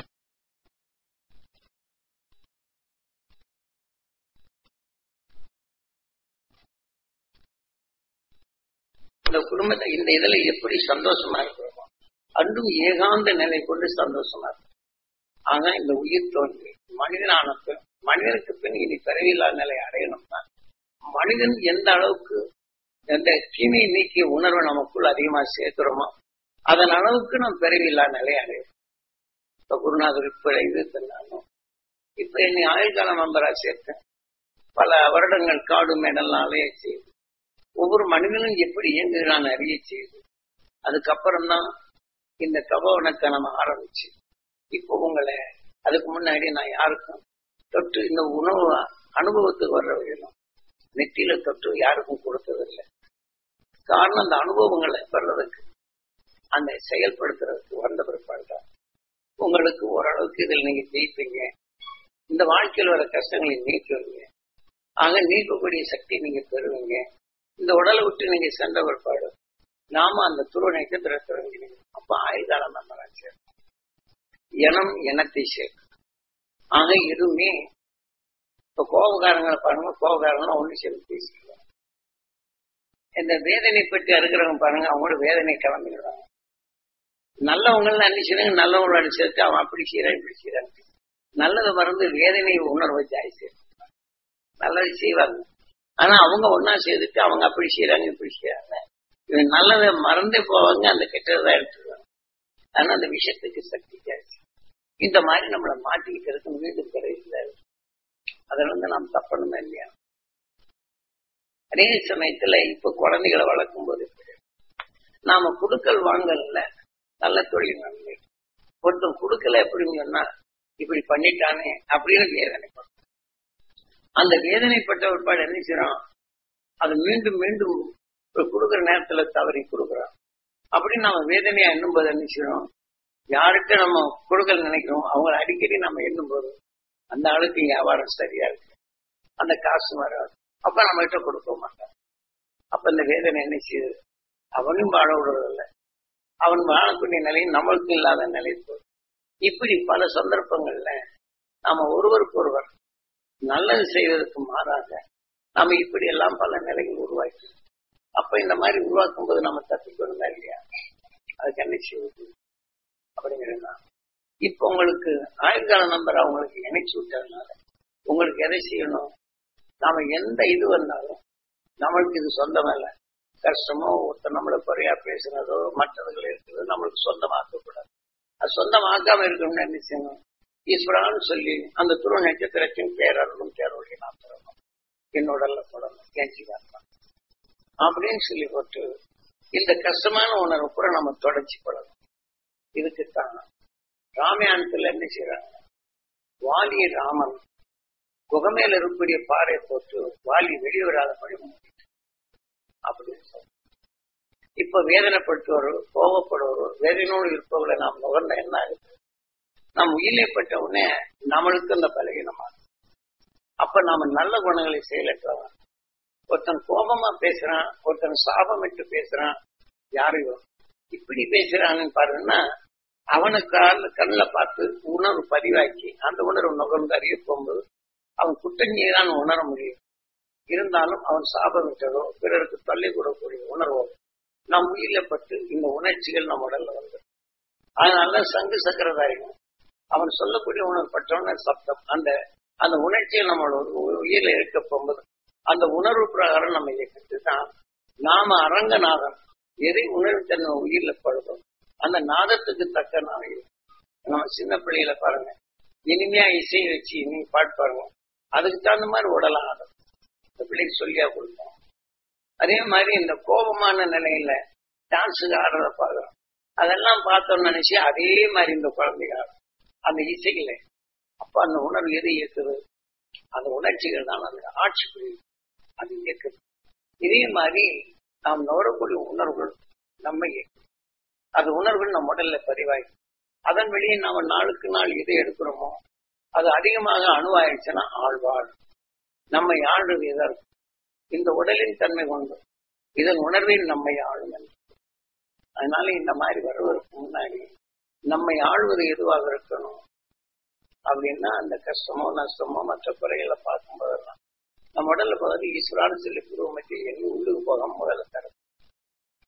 அந்த குடும்பத்தை இந்த இதுல எப்படி சந்தோஷமா இருக்கிறோமோ அன்றும் ஏகாந்த நிலை கொண்டு சந்தோஷமா இருக்கும் ஆனா இந்த உயிர் தோன்றி மனிதனான பின் மனிதனுக்கு பின் இனி பிறவில்லா நிலை அடையணும்னா மனிதன் எந்த அளவுக்கு எந்த தீமை நீக்கிய உணர்வை நமக்குள் அதிகமா சேர்க்கிறோமோ அதன் அளவுக்கு நாம் பிறவில்லா நிலை அடையும் இப்ப குருநாதர் இப்ப இது தந்தாலும் இப்ப என்னை ஆயுள்கால மெம்பரா சேர்த்தேன் பல வருடங்கள் காடு மேடெல்லாம் அலைய செய்து ஒவ்வொரு மனிதனும் எப்படி இயங்குகிறான் அறிய செய்து அதுக்கப்புறம் தான் இந்த தபோவனத்தை நம்ம ஆரம்பிச்சு இப்போ உங்களை அதுக்கு முன்னாடி நான் யாருக்கும் தொட்டு இந்த உணவு அனுபவத்துக்கு வர்ற வகையிலும் நெத்தியில தொட்டு யாருக்கும் கொடுத்ததில்லை காரணம் அந்த அனுபவங்களை வர்றதுக்கு அந்த செயல்படுத்துறதுக்கு வந்த பிற்பாடு தான் உங்களுக்கு ஓரளவுக்கு இதில் நீங்க ஜெயிப்பீங்க இந்த வாழ்க்கையில் வர கஷ்டங்களை நீக்குவீங்க ஆக நீக்கக்கூடிய சக்தி நீங்க பெறுவீங்க இந்த உடலை விட்டு நீங்க சென்ற பிற்பாடு நாம அந்த துருவ நட்சத்திரத்தை அப்ப ஆயுதாலம் நம்ம சேர்க்கணும் இனம் இனத்தை சேர்க்கணும் ஆக எதுவுமே இப்ப கோபக்காரங்களை பாருங்க கோபக்காரங்க ஒண்ணு சேர்ந்து பேசிக்கலாம் இந்த வேதனை பற்றி அறுக்கிறவங்க பாருங்க அவங்களோட வேதனை கிளம்பிடுறாங்க நல்லவங்கள அனுப்பிச்சுறாங்க நல்லவங்களை அனுப்பிச்சு அவன் அப்படி செய்யறான் இப்படி செய்யறான் நல்லதை மறந்து வேதனை உணர்வை ஜாய் நல்லது செய்வாங்க ஆனா அவங்க ஒன்னா செய்துட்டு அவங்க அப்படி செய்யறாங்க இப்படி செய்யறாங்க இவன் நல்லதை மறந்தே போவாங்க அந்த கெட்டதான் எடுத்துருவாங்க ஆனா அந்த விஷயத்துக்கு சக்தி ஜாஸ்தி இந்த மாதிரி நம்மளை மாட்டிக்கிட்டு மீண்டும் கிடையாது அதுல வந்து நாம் தப்பணுமே இல்லையா அதே சமயத்துல இப்ப குழந்தைகளை வளர்க்கும் போது நாம குடுக்கல் வாங்கல நல்ல தொழில் நன்மை ஒருத்தன் குடுக்கல எப்படின்னு சொன்னா இப்படி பண்ணிட்டானே அப்படின்னு வேதனைப்படும் அந்த வேதனைப்பட்ட ஒருபாடு என்ன செய்யறான் அது மீண்டும் மீண்டும் கொடுக்குற நேரத்துல தவறி கொடுக்குறான் அப்படி நம்ம வேதனையா எண்ணும்போது என்ன செய்யறோம் யாருக்கு நம்ம கொடுக்கல் நினைக்கிறோம் அவங்கள அடிக்கடி நம்ம எண்ணும் போது அந்த ஆளுக்கு வியாபாரம் சரியா இருக்கு அந்த காசு வராது அப்ப நம்ம கிட்ட கொடுக்க மாட்டான் அப்ப இந்த வேதனை என்ன செய்யுது அவனும் வாழ விடுறதில்ல அவன் வாழக்கூடிய நிலையும் நம்மளுக்கு இல்லாத நிலை போகுது இப்படி பல சந்தர்ப்பங்கள்ல நாம ஒருவருக்கு ஒருவர் நல்லது செய்வதற்கு மாறாக நாம இப்படி எல்லாம் பல நிலைகள் உருவாக்கி அப்ப இந்த மாதிரி உருவாக்கும் போது நம்ம தப்பிக்கணும் இல்லையா அதுக்கு என்ன செய்வது அப்படிங்கிறதுனா இப்ப உங்களுக்கு ஆயுள்கால நம்பர் அவங்களுக்கு இணைச்சு விட்டதுனால உங்களுக்கு எதை செய்யணும் நாம எந்த இது வந்தாலும் நம்மளுக்கு இது சொந்தம் இல்லை கஷ்டமோ ஒருத்தர் நம்மளை குறையா பேசுனதோ மற்றவர்கள் இருக்கிறதோ நம்மளுக்கு சொந்தமாக்க கூடாது அது சொந்தமாக்காம இருக்கணும்னு என்ன செய்யணும் ஈஸ்வரான்னு சொல்லி அந்த துருவ நட்சத்திரத்தின் பேரருளும் பேரொழி நான் தரணும் என்னோடல்ல போடணும் கேஞ்சிக்காரணும் அப்படின்னு சொல்லி போட்டு இந்த கஷ்டமான உணர்வு கூட நம்ம தொடர்ச்சி படணும் இதுக்குத்தான் ராமாயணத்துல என்ன செய்யறாங்க வாலி ராமன் குகமேல இருக்கக்கூடிய பாறை போட்டு வாலி வெளிவராத படி அப்படின்னு சொல்ல இப்ப வேதனைப்பட்டவர் கோபப்படுவர் வேதனையோடு இருப்பவர்களை நாம் நுகர்ந்த என்ன ஆகுது நாம் உயிரிழப்பட்ட உடனே நம்மளுக்கு அந்த பலகீனமா அப்ப நாம நல்ல குணங்களை செயலற்றவன் ஒருத்தன் கோபமா பேசுறான் ஒருத்தன் சாபமிட்டு பேசுறான் யாரையோ இப்படி பேசுறான்னு பாருன்னா அவனுக்கால் கண்ணில் பார்த்து உணர்வு பதிவாக்கி அந்த உணர்வு நுகர்ந்து அறிய போகும்போது அவன் குற்றஞ்சியதான் உணர முடியும் இருந்தாலும் அவன் சாபமிட்டதோ பிறருக்கு தொல்லை கூடக்கூடிய உணர்வோ நம் உயிரிழப்பட்டு இந்த உணர்ச்சிகள் நம்ம உடல்ல வந்து அதனால சங்கு சக்கரதாரிகள் அவன் சொல்லக்கூடிய உணர்வு பற்றவன சப்தம் அந்த அந்த உணர்ச்சியை நம்மளோட உயிரில இருக்க போகும்போது அந்த உணர்வு பிரகாரம் நம்ம இயக்கிட்டு தான் நாம அரங்கநாதன் எதை உணர்வு தன்மை உயிரில படுதோம் அந்த நாதத்துக்கு தக்க நாளையில் நம்ம சின்ன பிள்ளைகளை பாருங்க இனிமையா இசை வச்சு இனி பாட்டு பாருங்க அதுக்கு தகுந்த மாதிரி உடல் ஆடும் இந்த பிள்ளைக்கு சொல்லியா கொடுப்போம் அதே மாதிரி இந்த கோபமான நிலையில டான்ஸுக்கு ஆடுறத பாக்குறோம் அதெல்லாம் பார்த்தோம்னு நினைச்சு அதே மாதிரி இந்த குழந்தைங்க ஆடும் அந்த இசைகள அப்ப அந்த உணர்வு எது இயக்குது அந்த உணர்ச்சிகள் தான் அந்த ஆட்சி புரியுது அது இயக்குது இதே மாதிரி நாம் நுகரக்கூடிய உணர்வுகள் நம்ம இயக்குது அது உணர்வுகள் நம்ம உடல்ல பதிவாகி அதன் வெளியே நாம நாளுக்கு நாள் எதை எடுக்கிறோமோ அது அதிகமாக அணுவாயிடுச்சுன்னா ஆழ்வாள் நம்மை ஆள்றது எதா இருக்கும் இந்த உடலின் தன்மை கொண்டு இதன் உணர்வில் நம்மை ஆளும் என்று அதனால இந்த மாதிரி வருவதற்கு முன்னாடி நம்மை ஆள்வது எதுவாக இருக்கணும் அப்படின்னா அந்த கஷ்டமோ நஷ்டமோ மற்ற குறைகளை பார்க்கும்போதெல்லாம் நம்ம உடல்ல பகுதி ஈஸ்வரான்னு சொல்லி பூர்வமத்தி எண்ணி உள்ளுக்கு போகாம முதல்ல தரும்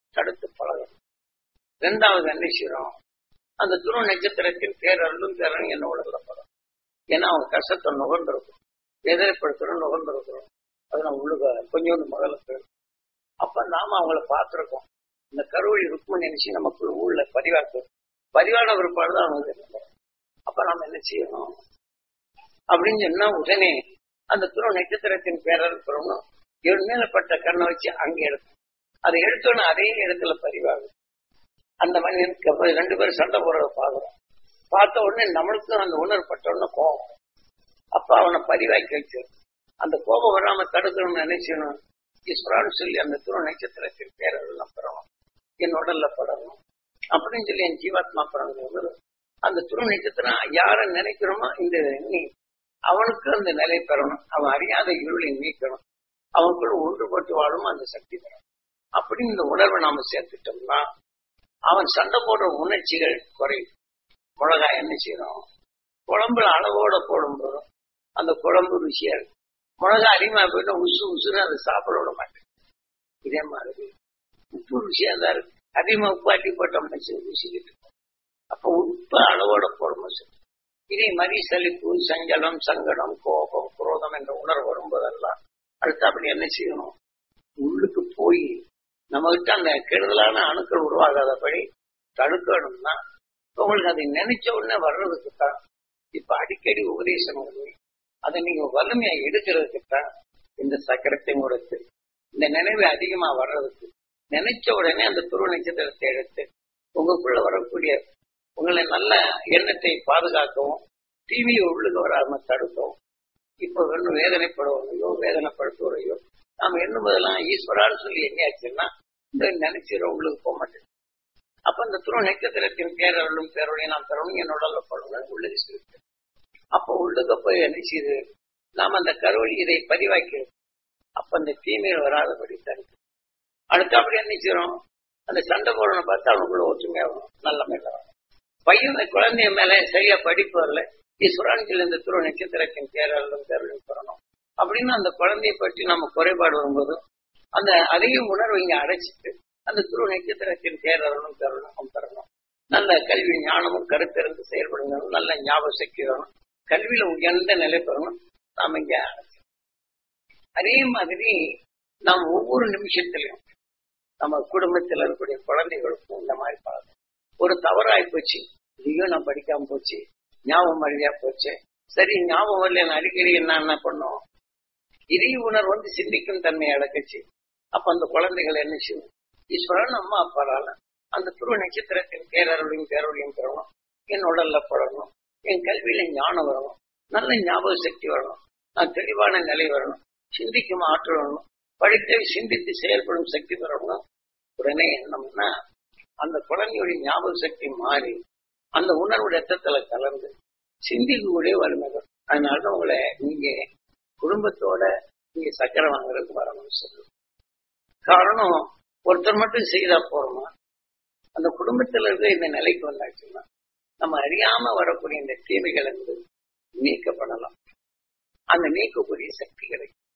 தடுத்து பழகணும் இரண்டாவது என்ன செய்யறோம் அந்த துருவ நட்சத்திரத்தின் பேரருளும் பேரன் என்ன உணர்ந்தப்படும் ஏன்னா அவங்க கஷ்டத்தை நுகர்ந்திருக்கும் எதிர்ப்படுத்துறோம் நுகர்ந்திருக்கிறோம் அது நம்ம உள்ளுக கொஞ்சோண்டு முதலுக்கு அப்ப நாம அவங்கள பார்த்திருக்கோம் இந்த கருவழி ருக்மணி நினைச்சு நமக்குள்ள உள்ள பதிவாக்கு பதிவான பிற்பாடு தான் அவங்க தெரியும். அப்ப நாம என்ன செய்யணும் அப்படின்னு சொன்னா உடனே அந்த துருவ நட்சத்திரத்தின் பேரர் பெறணும் இவன் மேலப்பட்ட கண்ணை வச்சு அங்க எடுக்கும் அதை எடுத்தோன்னே அதே இடத்துல பதிவாகும் அந்த மனிதனுக்கு அப்புறம் ரெண்டு பேரும் சண்டை போடுறத பாக்குறோம் பார்த்த உடனே நம்மளுக்கும் அந்த உணர்வுப்பட்ட உடனே கோபம் அப்ப அவனை பதிவாக்கி வச்சு அந்த கோபம் வராம தடுக்கணும்னு நினைச்சணும் ஈஸ்வரான்னு சொல்லி அந்த துருவ நட்சத்திரத்தின் பேரெல்லாம் பெறணும் என் உடல்ல படணும் அப்படின்னு சொல்லி என் ஜீவாத்மா பிறந்தது அந்த துருவ நட்சத்திரம் யாரை நினைக்கிறோமோ இந்த எண்ணி அவனுக்கு அந்த நிலை பெறணும் அவன் அறியாத இருளை நீக்கணும் அவனுக்குள்ள ஒன்றுபட்டு வாழும் அந்த சக்தி பெறணும் அப்படி இந்த உணர்வை நாம சேர்த்துட்டோம்னா அவன் சண்டை போடுற உணர்ச்சிகள் குறையும் மிளகாய் என்ன செய்யணும் குழம்புல அளவோட போடும்போது அந்த குழம்பு ருசியா இருக்கு மிளகாய் அதிகமா போயிட்டு உசு உசுன்னு அதை சாப்பிட விட மாட்டேன் இதே மாதிரி உப்பு ருசியா தான் இருக்கு அதிகமா உப்பாட்டி போட்டோம்னா சரி ருசிக்கிட்டு இருக்கும். அப்ப உப்பு அளவோட போடும்போது சரி. இதே மாதிரி சலிப்பு சஞ்சலம் சங்கடம் கோபம் குரோதம் என்ற உணர்வு வரும்போதெல்லாம் அடுத்து அப்படி என்ன செய்யணும் உள்ளுக்கு போய் நம்ம கிட்ட அந்த கெடுதலான அணுக்கள் உருவாகாதபடி தடுக்கணும்னா உங்களுக்கு அதை நினைச்ச உடனே வர்றதுக்கு தான் இப்ப அடிக்கடி உபதேசம் வருது அதை நீங்க வலிமையா எடுக்கிறதுக்கு தான் இந்த சக்கரத்தை கொடுத்து இந்த நினைவு அதிகமா வர்றதுக்கு நினைச்ச உடனே அந்த துருவ நட்சத்திரத்தை எடுத்து உங்களுக்குள்ள வரக்கூடிய உங்களை நல்ல எண்ணத்தை பாதுகாக்கவும் டிவியை உள்ளுக்கு வராம தடுக்கவும் இப்ப ஒன்றும் வேதனைப்படுவதையோ வேதனைப்படுத்துவதையோ நாம எண்ணும் போதெல்லாம் ஈஸ்வரான்னு சொல்லி எண்ணியாச்சுன்னா இந்த நினைச்சிடும் உள்ளுக்கு போக மாட்டேன் அப்ப இந்த துருவ நட்சத்திரத்தின் பேரருளும் பேரொழியும் நாம் பெறணும் என்னோட படணும் உள்ளது இருக்கு அப்ப உள்ளுக்கு போய் என்ன செய்யுது நாம் அந்த கருவழி இதை பதிவாக்கிறோம் அப்ப அந்த தீமையில் வராதபடி தடுக்கு அடுத்து அப்படி என்ன செய்யறோம் அந்த சண்டை போடணும் பார்த்து அவனுக்குள்ள ஒற்றுமையாகும் நல்ல மேல பையன் குழந்தைய மேல சரியா படிப்பு வரல ஈஸ்வரான்கள் இந்த துருவ நட்சத்திரத்தின் பேரருளும் பேரொழியும் பெறணும் அப்படின்னு அந்த குழந்தையை பற்றி நம்ம குறைபாடு வரும்போது அந்த அதையும் உணர்வு இங்க அடைச்சிட்டு அந்த துருவ நட்சத்திரத்தின் பேரருளும் பேரொழியும் பெறணும் நல்ல கல்வி ஞானமும் கருத்திருந்து செயல்படுங்க நல்ல ஞாபக சக்தி வேணும் கல்வியில உயர்ந்த நிலை பெறணும் நாம இங்க அடைச்சோம். அதே மாதிரி நாம் ஒவ்வொரு நிமிஷத்திலையும் நம்ம குடும்பத்தில் இருக்கக்கூடிய குழந்தைகளுக்கும் இந்த மாதிரி பழக்கம் ஒரு தவறாய் போச்சு ஐயோ நான் படிக்காம போச்சு ஞாபகம் மருதியா போச்சு சரி ஞாபகம் வரல அடிக்கடி என்ன என்ன பண்ணோம் இதே உணர்வு வந்து சிந்திக்கும் தன்மையை அடக்குச்சு அப்ப அந்த குழந்தைகள் என்ன செய்யும் ஈஸ்வரன் அம்மா அப்பாரால அந்த துருவ நட்சத்திரத்தின் பேரருளையும் பேரொழியும் பெறணும் என் உடல்ல படணும் என் கல்வியில ஞானம் வரணும் நல்ல ஞாபக சக்தி வரணும் நான் தெளிவான நிலை வரணும் சிந்திக்கும் ஆற்றல் வரணும் படித்தவை சிந்தித்து செயல்படும் சக்தி பெறணும் உடனே என்னம்னா அந்த குழந்தையுடைய ஞாபக சக்தி மாறி அந்த உணர்வு ரத்தத்துல கலந்து சிந்திக்கக்கூடிய வலிமை வரும் அதனால உங்களை நீங்க குடும்பத்தோட நீங்க சக்கரை வாங்குறதுக்கு வரணும்னு சொல்லுவோம் காரணம் ஒருத்தர் மட்டும் செய்தா போறோமா அந்த குடும்பத்துல இருக்க இந்த நிலைக்கு வந்தாச்சுன்னா நம்ம அறியாம வரக்கூடிய இந்த தீமைகள் என்பது நீக்கப்படலாம் அந்த நீக்கக்கூடிய சக்தி கிடைக்கும்